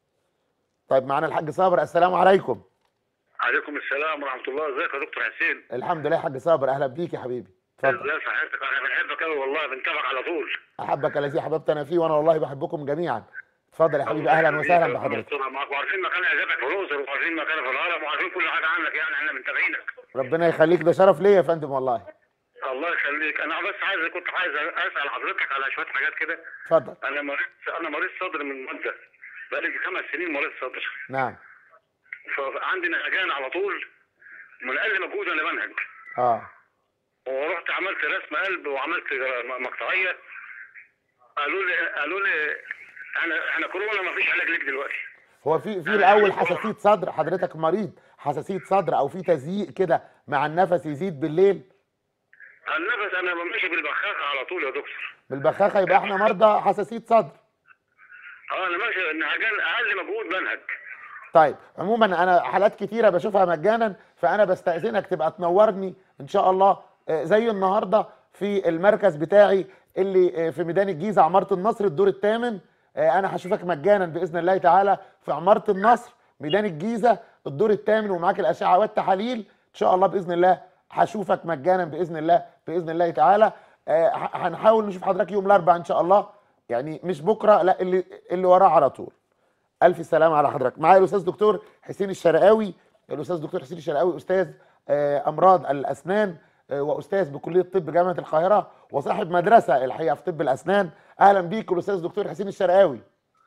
طيب معانا الحاج صابر السلام عليكم عليكم السلام ورحمة الله ازيك يا دكتور حسين الحمد لله يا حاج صابر أهلا بيك يا حبيبي اتفضل ازاي صحتك انا بنحبك قوي والله بنتابعك على طول احبك الذي احببتنا فيه وانا والله بحبكم جميعا اتفضل يا حبيبي اهلا وسهلا بحضرتك ربنا معاك وعارفين مكان عزابك في الاقصر وعارفين مكانك في الهرم وعارفين كل حاجه عنك يعني احنا متابعينك ربنا يخليك ده شرف ليا يا فندم والله الله يخليك انا بس عايز كنت عايز اسال حضرتك على شويه حاجات كده اتفضل انا مريض انا مريض صدر من مده بقالي خمس سنين مريض صدر نعم فعندي نهجان على طول من اقل مجهود انا بنهج اه ورحت عملت رسم قلب وعملت مقطعيه قالوا لي قالوا لي احنا احنا كورونا ما فيش علاج ليك دلوقتي هو في في الاول حساسيه صدر حضرتك مريض حساسيه صدر او في تزييق كده مع النفس يزيد بالليل النفس انا بمشي بالبخاخه على طول يا دكتور بالبخاخه يبقى احنا مرضى حساسيه صدر اه انا ماشي النهجان اقل مجهود بنهج طيب عموما انا حالات كتيره بشوفها مجانا فانا بستاذنك تبقى تنورني ان شاء الله آه، زي النهارده في المركز بتاعي اللي آه، في ميدان الجيزه عماره النصر الدور الثامن آه، انا هشوفك مجانا باذن الله تعالى في عماره النصر ميدان الجيزه الدور الثامن ومعاك الاشعه والتحاليل ان شاء الله باذن الله هشوفك مجانا باذن الله باذن الله تعالى آه، ه- هنحاول نشوف حضرتك يوم الاربعاء ان شاء الله يعني مش بكره لا اللي اللي وراه على طول الف سلامه على حضرتك معايا الاستاذ دكتور حسين الشرقاوي الاستاذ دكتور حسين الشرقاوي استاذ آه، امراض الاسنان آه، واستاذ بكليه طب جامعه القاهره وصاحب مدرسه الحقيقه في طب الاسنان اهلا بيك الاستاذ دكتور حسين الشرقاوي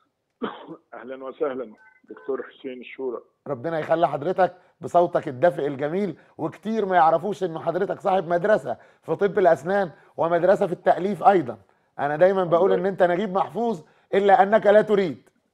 اهلا وسهلا دكتور حسين الشورى ربنا يخلي حضرتك بصوتك الدافئ الجميل وكتير ما يعرفوش انه حضرتك صاحب مدرسه في طب الاسنان ومدرسه في التاليف ايضا انا دايما بقول ان انت نجيب محفوظ الا انك لا تريد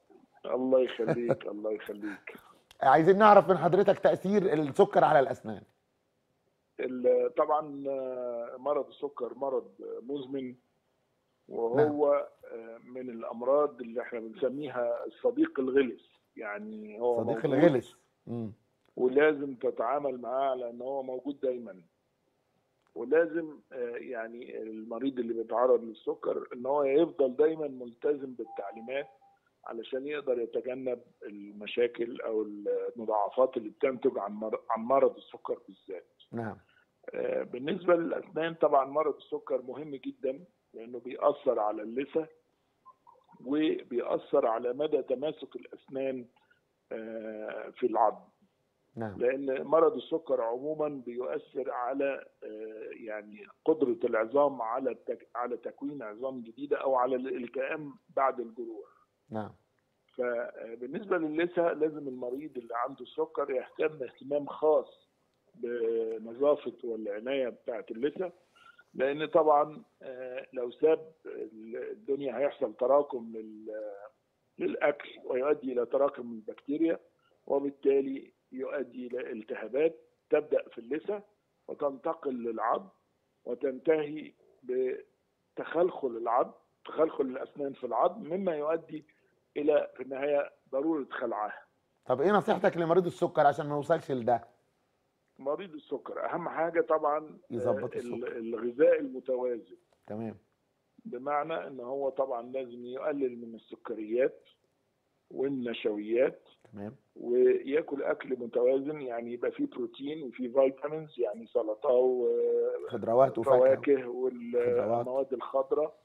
الله يخليك الله يخليك عايزين نعرف من حضرتك تاثير السكر على الاسنان ال- طبعا آه، مرض السكر مرض مزمن وهو آه، من الامراض اللي احنا بنسميها الصديق الغلس يعني هو صديق موجود الغلس مم. ولازم تتعامل معاه على ان هو موجود دايما ولازم آه، يعني المريض اللي بيتعرض للسكر ان هو يفضل دايما ملتزم بالتعليمات علشان يقدر يتجنب المشاكل او المضاعفات اللي بتنتج عن مر- عن مرض السكر بالذات. نعم آه، بالنسبه للاسنان طبعا مرض السكر مهم جدا لانه بيأثر على اللثه وبيأثر على مدى تماسك الاسنان آه، في العظم. نعم لان مرض السكر عموما بيؤثر على آه، يعني قدره العظام على التك- على تكوين عظام جديده او على الالتئام بعد الجروح نعم فبالنسبه للثه لازم المريض اللي عنده السكر يهتم اهتمام خاص بنظافه والعنايه بتاعه اللثه لان طبعا آه، لو ساب الدنيا هيحصل تراكم لل- للاكل ويؤدي الى تراكم البكتيريا وبالتالي يؤدي الى التهابات تبدا في اللثه وتنتقل للعظم وتنتهي بتخلخل العظم تخلخل الاسنان في العظم مما يؤدي الى في النهايه ضروره خلعها طب ايه نصيحتك لمريض السكر عشان ما يوصلش لده مريض السكر اهم حاجه طبعا يظبط آه، السكر. ال- الغذاء المتوازن تمام بمعنى ان هو طبعا لازم يقلل من السكريات والنشويات تمام وياكل اكل متوازن يعني يبقى فيه بروتين وفيه فيتامينز يعني سلطه وفواكه خضروات وفاكهه والمواد الخضراء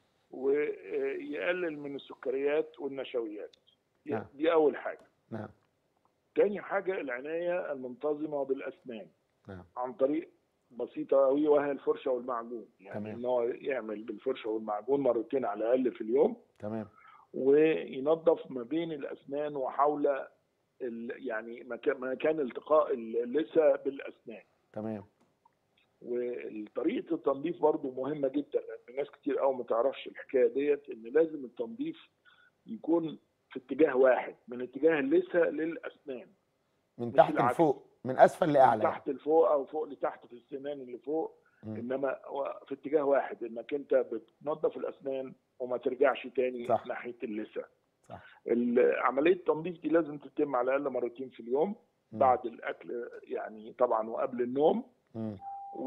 ويقلل من السكريات والنشويات دي- نعم. دي اول حاجه نعم تاني حاجه العنايه المنتظمه بالاسنان نعم عن طريق بسيطه قوي وهي الفرشه والمعجون يعني تمام. ان هو يعمل بالفرشه والمعجون مرتين على الاقل في اليوم تمام وينظف ما بين الاسنان وحول ال- يعني مكان مكان التقاء اللثه بالاسنان تمام وطريقه التنظيف برضو مهمه جدا لان ناس كتير قوي ما تعرفش الحكايه ديت ان لازم التنظيف يكون في اتجاه واحد من اتجاه اللثه للاسنان من مش تحت العكس. لفوق من اسفل من لاعلى تحت لفوق او فوق لتحت في السنان اللي فوق مم. انما هو في اتجاه واحد انك انت بتنظف الاسنان وما ترجعش تاني صح. ناحيه اللثه صح. ال- عمليه التنظيف دي لازم تتم على الاقل مرتين في اليوم مم. بعد الاكل يعني طبعا وقبل النوم مم.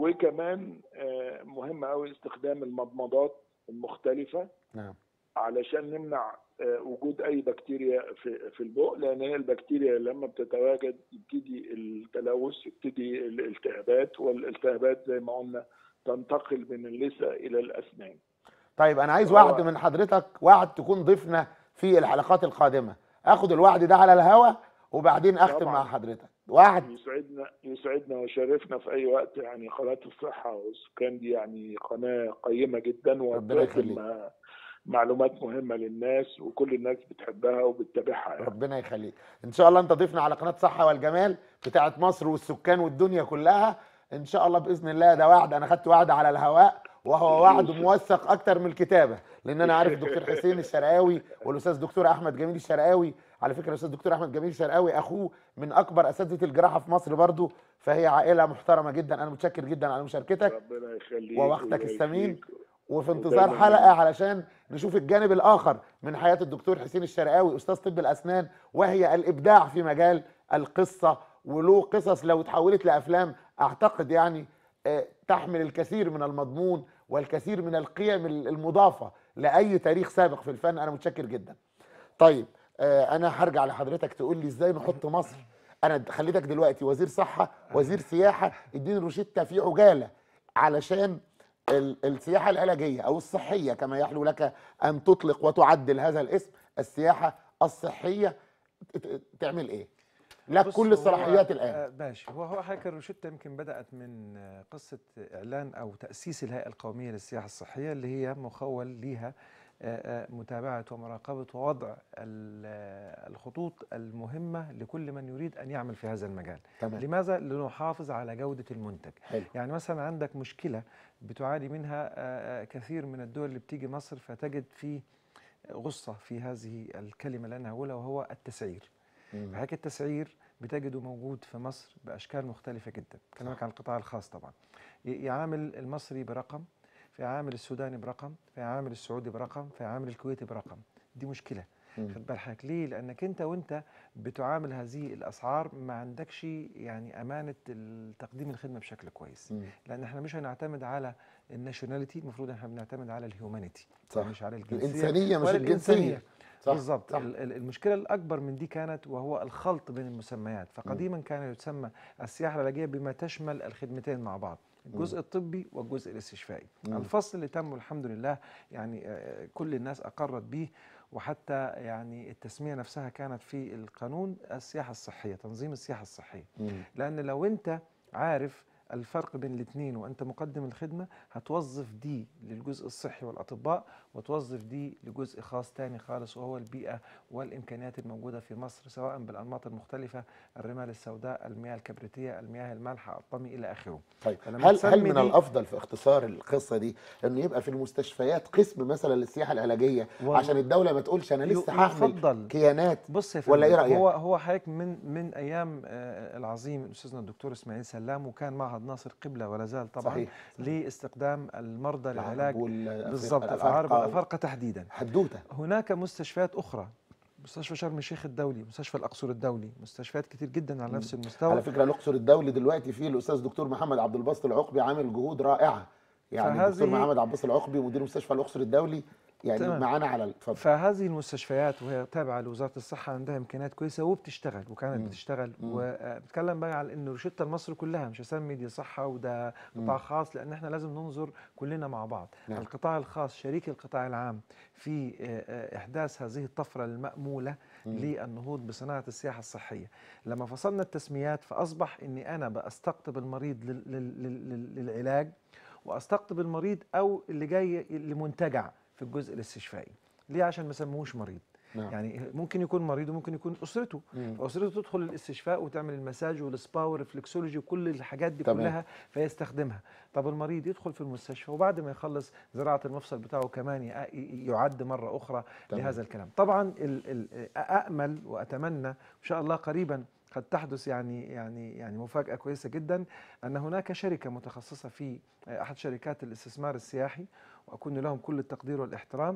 وكمان آه، مهم قوي استخدام المضمضات المختلفه نعم علشان نمنع آه، وجود اي بكتيريا في في البق لان هي البكتيريا لما بتتواجد يبتدي التلوث يبتدي الالتهابات والالتهابات زي ما قلنا تنتقل من اللثه الى الاسنان طيب انا عايز هو- وعد من حضرتك وعد تكون ضيفنا في الحلقات القادمه اخد الوعد ده على الهوا وبعدين اختم طبعاً. مع حضرتك وعد يسعدنا يسعدنا ويشرفنا في اي وقت يعني قناه الصحه والسكان دي يعني قناه قيمه جدا ربنا يخليك. وبتقدم معلومات مهمه للناس وكل الناس بتحبها وبتتابعها يعني. ربنا يخليك ان شاء الله انت ضيفنا على قناه صحه والجمال بتاعه مصر والسكان والدنيا كلها ان شاء الله باذن الله ده وعد انا خدت وعد على الهواء وهو وعد موثق اكتر من الكتابه لان انا عارف الدكتور حسين الشرقاوي والاستاذ دكتور احمد جميل الشرقاوي على فكره الاستاذ دكتور احمد جميل الشرقاوي اخوه من اكبر اساتذه الجراحه في مصر برضو فهي عائله محترمه جدا انا متشكر جدا على مشاركتك ربنا يخليك ووقتك ويبارك الثمين فيك. وفي انتظار ودايماً حلقه علشان نشوف الجانب الاخر من حياه الدكتور حسين الشرقاوي استاذ طب الاسنان وهي الابداع في مجال القصه وله قصص لو اتحولت لافلام اعتقد يعني آه، تحمل الكثير من المضمون والكثير من القيم المضافه لاي تاريخ سابق في الفن انا متشكر جدا. طيب آه، انا هرجع لحضرتك تقول لي ازاي نحط مصر انا خليتك دلوقتي وزير صحه وزير سياحه اديني روشته في عجاله علشان ال- السياحه العلاجيه او الصحيه كما يحلو لك ان تطلق وتعدل هذا الاسم السياحه الصحيه ت- ت- تعمل ايه؟ لك بص، كل هو- الصلاحيات الان آه، ماشي هو هو حضرتك الروشته يمكن بدات من آه، قصه اعلان او تاسيس الهيئه القوميه للسياحه الصحيه اللي هي مخول ليها آه، آه، متابعه ومراقبه ووضع ال- آه، الخطوط المهمه لكل من يريد ان يعمل في هذا المجال تمام لماذا لنحافظ على جوده المنتج حلو يعني مثلا عندك مشكله بتعاني منها آه، آه، كثير من الدول اللي بتيجي مصر فتجد في غصه في هذه الكلمه اللي انا هقولها وهو التسعير مم. هيك التسعير بتجده موجود في مصر باشكال مختلفه جدا بكلمك عن القطاع الخاص طبعا ي- يعامل المصري برقم في عامل السوداني برقم في عامل السعودي برقم في عامل الكويتي برقم دي مشكله مم. خد بال حضرتك ليه لانك انت وانت بتعامل هذه الاسعار ما عندكش يعني امانه تقديم الخدمه بشكل كويس مم. لان احنا مش هنعتمد على الناشوناليتي المفروض احنا بنعتمد على الهيومانيتي صح مش على الجنسيه الانسانيه مش ولا الجنسيه الإنسانية. صح بالضبط صح. ال- ال- المشكله الاكبر من دي كانت وهو الخلط بين المسميات فقديما كان يسمى السياحه العلاجيه بما تشمل الخدمتين مع بعض الجزء الطبي والجزء الاستشفائي مم. الفصل اللي تم الحمد لله يعني آه، كل الناس اقرت به وحتى يعني التسميه نفسها كانت في القانون السياحه الصحيه تنظيم السياحه الصحيه مم. لان لو انت عارف الفرق بين الاثنين وانت مقدم الخدمه هتوظف دي للجزء الصحي والاطباء وتوظف دي لجزء خاص تاني خالص وهو البيئه والامكانيات الموجوده في مصر سواء بالانماط المختلفه الرمال السوداء المياه الكبريتيه المياه المالحه الطمي الى اخره طيب فلما هل تسمي هل من دي- الافضل في اختصار القصه دي انه يبقى في المستشفيات قسم مثلا للسياحه العلاجيه والله عشان الدوله ما تقولش انا لسه هعمل يفضل كيانات بص يا ولا فندم إيه رأيك؟ هو هو حضرتك من من ايام آه، العظيم استاذنا الدكتور اسماعيل سلام وكان معهد ناصر قبله ولا زال طبعا صحيح لاستخدام المرضى العرب للعلاج والأفارقة- بالضبط العرب والافارقه تحديدا حدوته هناك مستشفيات اخرى مستشفى شرم الشيخ الدولي مستشفى الاقصر الدولي مستشفيات كتير جدا على نفس على المستوى فكره الاقصر الدولي دلوقتي فيه الاستاذ دكتور محمد عبد الباسط العقبي عامل جهود رائعه يعني فهذه- الدكتور محمد عبد الباسط العقبي مدير مستشفى الاقصر الدولي يعني تمام. معانا على اتفضل فهذه المستشفيات وهي تابعه لوزاره الصحه عندها امكانيات كويسه وبتشتغل وكانت مم. بتشتغل مم. وبتكلم بقى على انه روشته مصر كلها مش هسمي دي صحه وده قطاع خاص لان احنا لازم ننظر كلنا مع بعض نعم. القطاع الخاص شريك القطاع العام في آه، آه، احداث هذه الطفره الماموله للنهوض بصناعه السياحه الصحيه لما فصلنا التسميات فاصبح اني انا بستقطب المريض لل- لل- لل- للعلاج واستقطب المريض او اللي جاي لمنتجع في الجزء الاستشفائي ليه عشان ما سموهوش مريض نعم. يعني ممكن يكون مريض وممكن يكون اسرته مم. فاسرته تدخل الاستشفاء وتعمل المساج والسبا والرفلكسولوجي وكل الحاجات دي تمام. كلها فيستخدمها طب المريض يدخل في المستشفى وبعد ما يخلص زراعه المفصل بتاعه كمان يع- يعد مره اخرى تمام. لهذا الكلام طبعا ال ال امل واتمنى ان شاء الله قريبا قد تحدث يعني يعني يعني مفاجاه كويسه جدا ان هناك شركه متخصصه في احد شركات الاستثمار السياحي واكون لهم كل التقدير والاحترام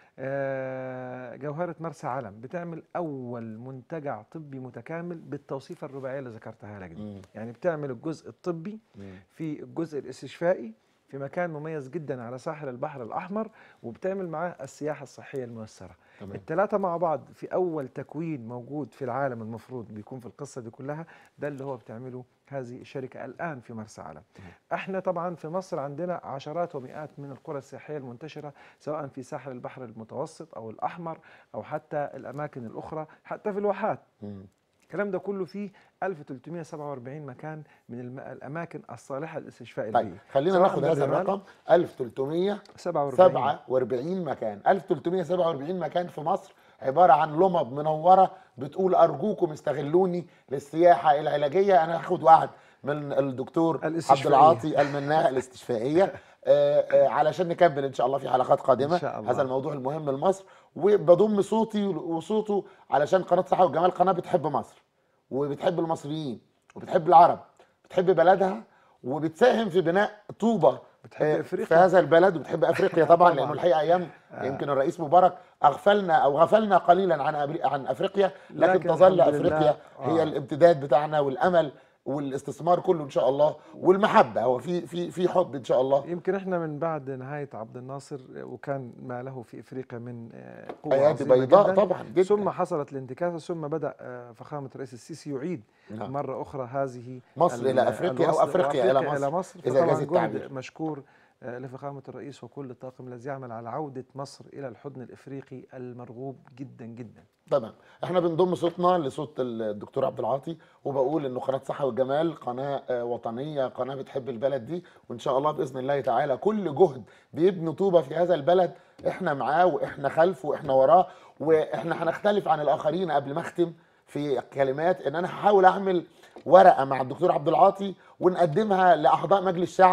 آه، جوهرة مرسى علم بتعمل أول منتجع طبي متكامل بالتوصيفة الرباعية اللي ذكرتها لك دي مم. يعني بتعمل الجزء الطبي مم. في الجزء الاستشفائي في مكان مميز جدا على ساحل البحر الأحمر وبتعمل معاه السياحة الصحية الميسرة تمام الثلاثة مع بعض في أول تكوين موجود في العالم المفروض بيكون في القصة دي كلها ده اللي هو بتعمله هذه الشركة الآن في مرسى علم احنا طبعا في مصر عندنا عشرات ومئات من القرى السياحية المنتشرة سواء في ساحل البحر المتوسط أو الأحمر أو حتى الأماكن الأخرى حتى في الواحات مم. الكلام ده كله فيه 1347 مكان من الم- الأماكن الصالحة للاستشفاء طيب البيئي خلينا سواء ناخد هذا بالرمال الرقم 1347 47 مكان 1347 مكان في مصر عباره عن لمض منوره بتقول ارجوكم استغلوني للسياحه العلاجيه انا هاخد وعد من الدكتور عبد الاستشفائية. العاطي المناع الاستشفائيه آه، آه، علشان نكمل ان شاء الله في حلقات قادمه إن شاء الله. هذا الموضوع المهم لمصر وبضم صوتي وصوته علشان قناه صحه والجمال قناه بتحب مصر وبتحب المصريين وبتحب العرب بتحب بلدها وبتساهم في بناء طوبه بتحب آه، أفريقيا. في هذا البلد وبتحب افريقيا طبعا طبعاً. لانه الحقيقه ايام يمكن الرئيس مبارك اغفلنا او غفلنا قليلا عن أبري- عن افريقيا لكن, لكن تظل الحمد لله، افريقيا هي آه. الامتداد بتاعنا والامل والاستثمار كله ان شاء الله والمحبه هو في في في حب ان شاء الله يمكن احنا من بعد نهايه عبد الناصر وكان ما له في افريقيا من آه، قوه ايادي عظيمة بيضاء جداً. طبعا جدا ثم حصلت الانتكاسه ثم بدا آه، فخامه الرئيس السيسي يعيد نعم. مره اخرى هذه مصر ال- إلى أفريقيا أو الوصل- أفريقيا إلى وأفريقيا مصر، مصر إذا فطبعاً جاز جهد التعبير. مشكور آه، لفخامه الرئيس وكل الطاقم الذي يعمل على عوده مصر الى الحضن الافريقي المرغوب جدا جدا تمام احنا بنضم صوتنا لصوت الدكتور عبد العاطي وبقول انه قناه صحه والجمال قناه آه، وطنيه قناه بتحب البلد دي وان شاء الله باذن الله تعالى كل جهد بيبني طوبه في هذا البلد احنا معاه واحنا خلفه واحنا وراه واحنا هنختلف عن الاخرين قبل ما اختم في كلمات ان انا هحاول اعمل ورقه مع الدكتور عبد العاطي ونقدمها لاعضاء مجلس الشعب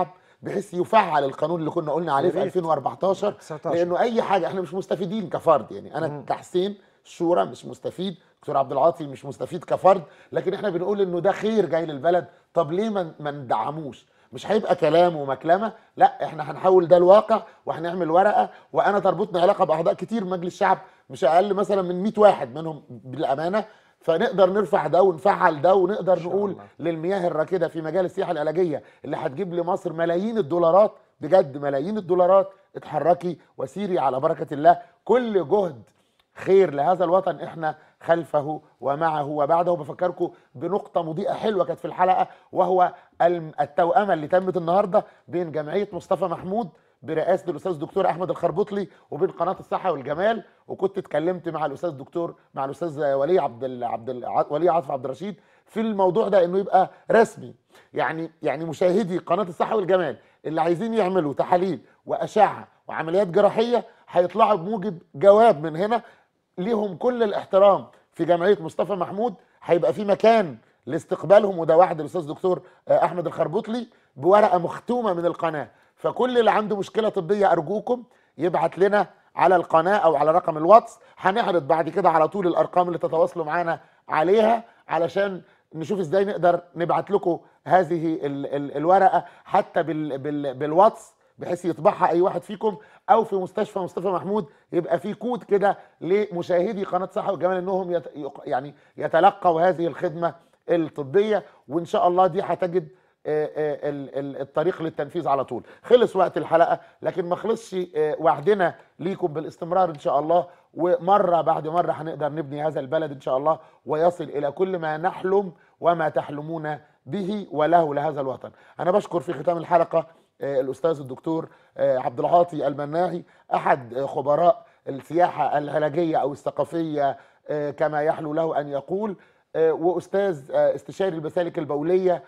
بحيث يفعل القانون اللي كنا قلنا عليه يا في ريت. 2014 19. لانه اي حاجه احنا مش مستفيدين كفرد يعني انا مم. كحسين الشورى مش مستفيد دكتور عبد العاطي مش مستفيد كفرد لكن احنا بنقول انه ده خير جاي للبلد طب ليه ما ما ندعموش مش هيبقى كلام ومكلمه لا احنا هنحول ده الواقع وهنعمل ورقه وانا تربطني علاقه باعضاء كتير من مجلس الشعب مش اقل مثلا من 100 واحد منهم بالامانه فنقدر نرفع ده ونفعل ده ونقدر شاء نقول الله. للمياه الراكده في مجال السياحه العلاجيه اللي هتجيب لمصر ملايين الدولارات بجد ملايين الدولارات اتحركي وسيري على بركه الله كل جهد خير لهذا الوطن احنا خلفه ومعه وبعده بفكركم بنقطه مضيئه حلوه كانت في الحلقه وهو الم- التوأمه اللي تمت النهارده بين جمعيه مصطفى محمود برئاسه الاستاذ دكتور احمد الخربطلي وبين قناه الصحه والجمال وكنت اتكلمت مع الاستاذ دكتور مع الاستاذ ولي عبد ال... عبد ال... ع- ولي عاطف عبد الرشيد في الموضوع ده انه يبقى رسمي يعني يعني مشاهدي قناه الصحه والجمال اللي عايزين يعملوا تحاليل واشعه وعمليات جراحيه هيطلعوا بموجب جواب من هنا ليهم كل الاحترام في جمعيه مصطفى محمود هيبقى في مكان لاستقبالهم وده واحد الاستاذ دكتور آه، احمد الخربطلي بورقه مختومه من القناه فكل اللي عنده مشكله طبيه ارجوكم يبعت لنا على القناه او على رقم الواتس هنعرض بعد كده على طول الارقام اللي تتواصلوا معانا عليها علشان نشوف ازاي نقدر نبعت لكم هذه ال ال الورقه حتى بال بال بالواتس بحيث يطبعها اي واحد فيكم او في مستشفى مصطفى محمود يبقى في كود كده لمشاهدي قناه صحه والجمال انهم يت يق- يعني يتلقوا هذه الخدمه الطبيه وان شاء الله دي هتجد آه، آه، ال- ال- الطريق للتنفيذ على طول خلص وقت الحلقه لكن ما خلصش آه، وعدنا ليكم بالاستمرار ان شاء الله ومره بعد مره هنقدر نبني هذا البلد ان شاء الله ويصل الى كل ما نحلم وما تحلمون به وله لهذا الوطن انا بشكر في ختام الحلقه آه، الاستاذ الدكتور آه، عبد العاطي المناعي احد آه، خبراء السياحه العلاجيه او الثقافيه آه، كما يحلو له ان يقول آه، واستاذ آه، استشاري المسالك البوليه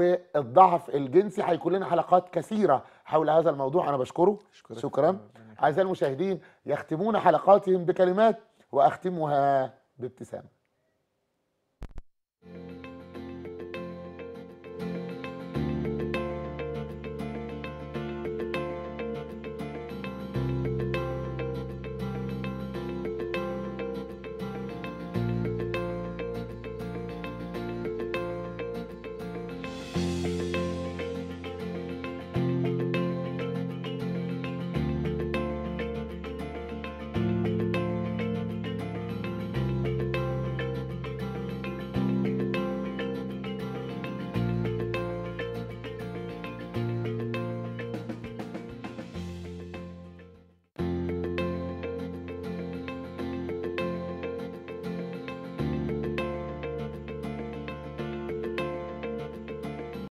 والضعف الجنسي هيكون لنا حلقات كثيره حول هذا الموضوع انا بشكره أشكرك. شكرا ربنا يخليك. اعزائي المشاهدين يختمون حلقاتهم بكلمات واختمها بابتسامه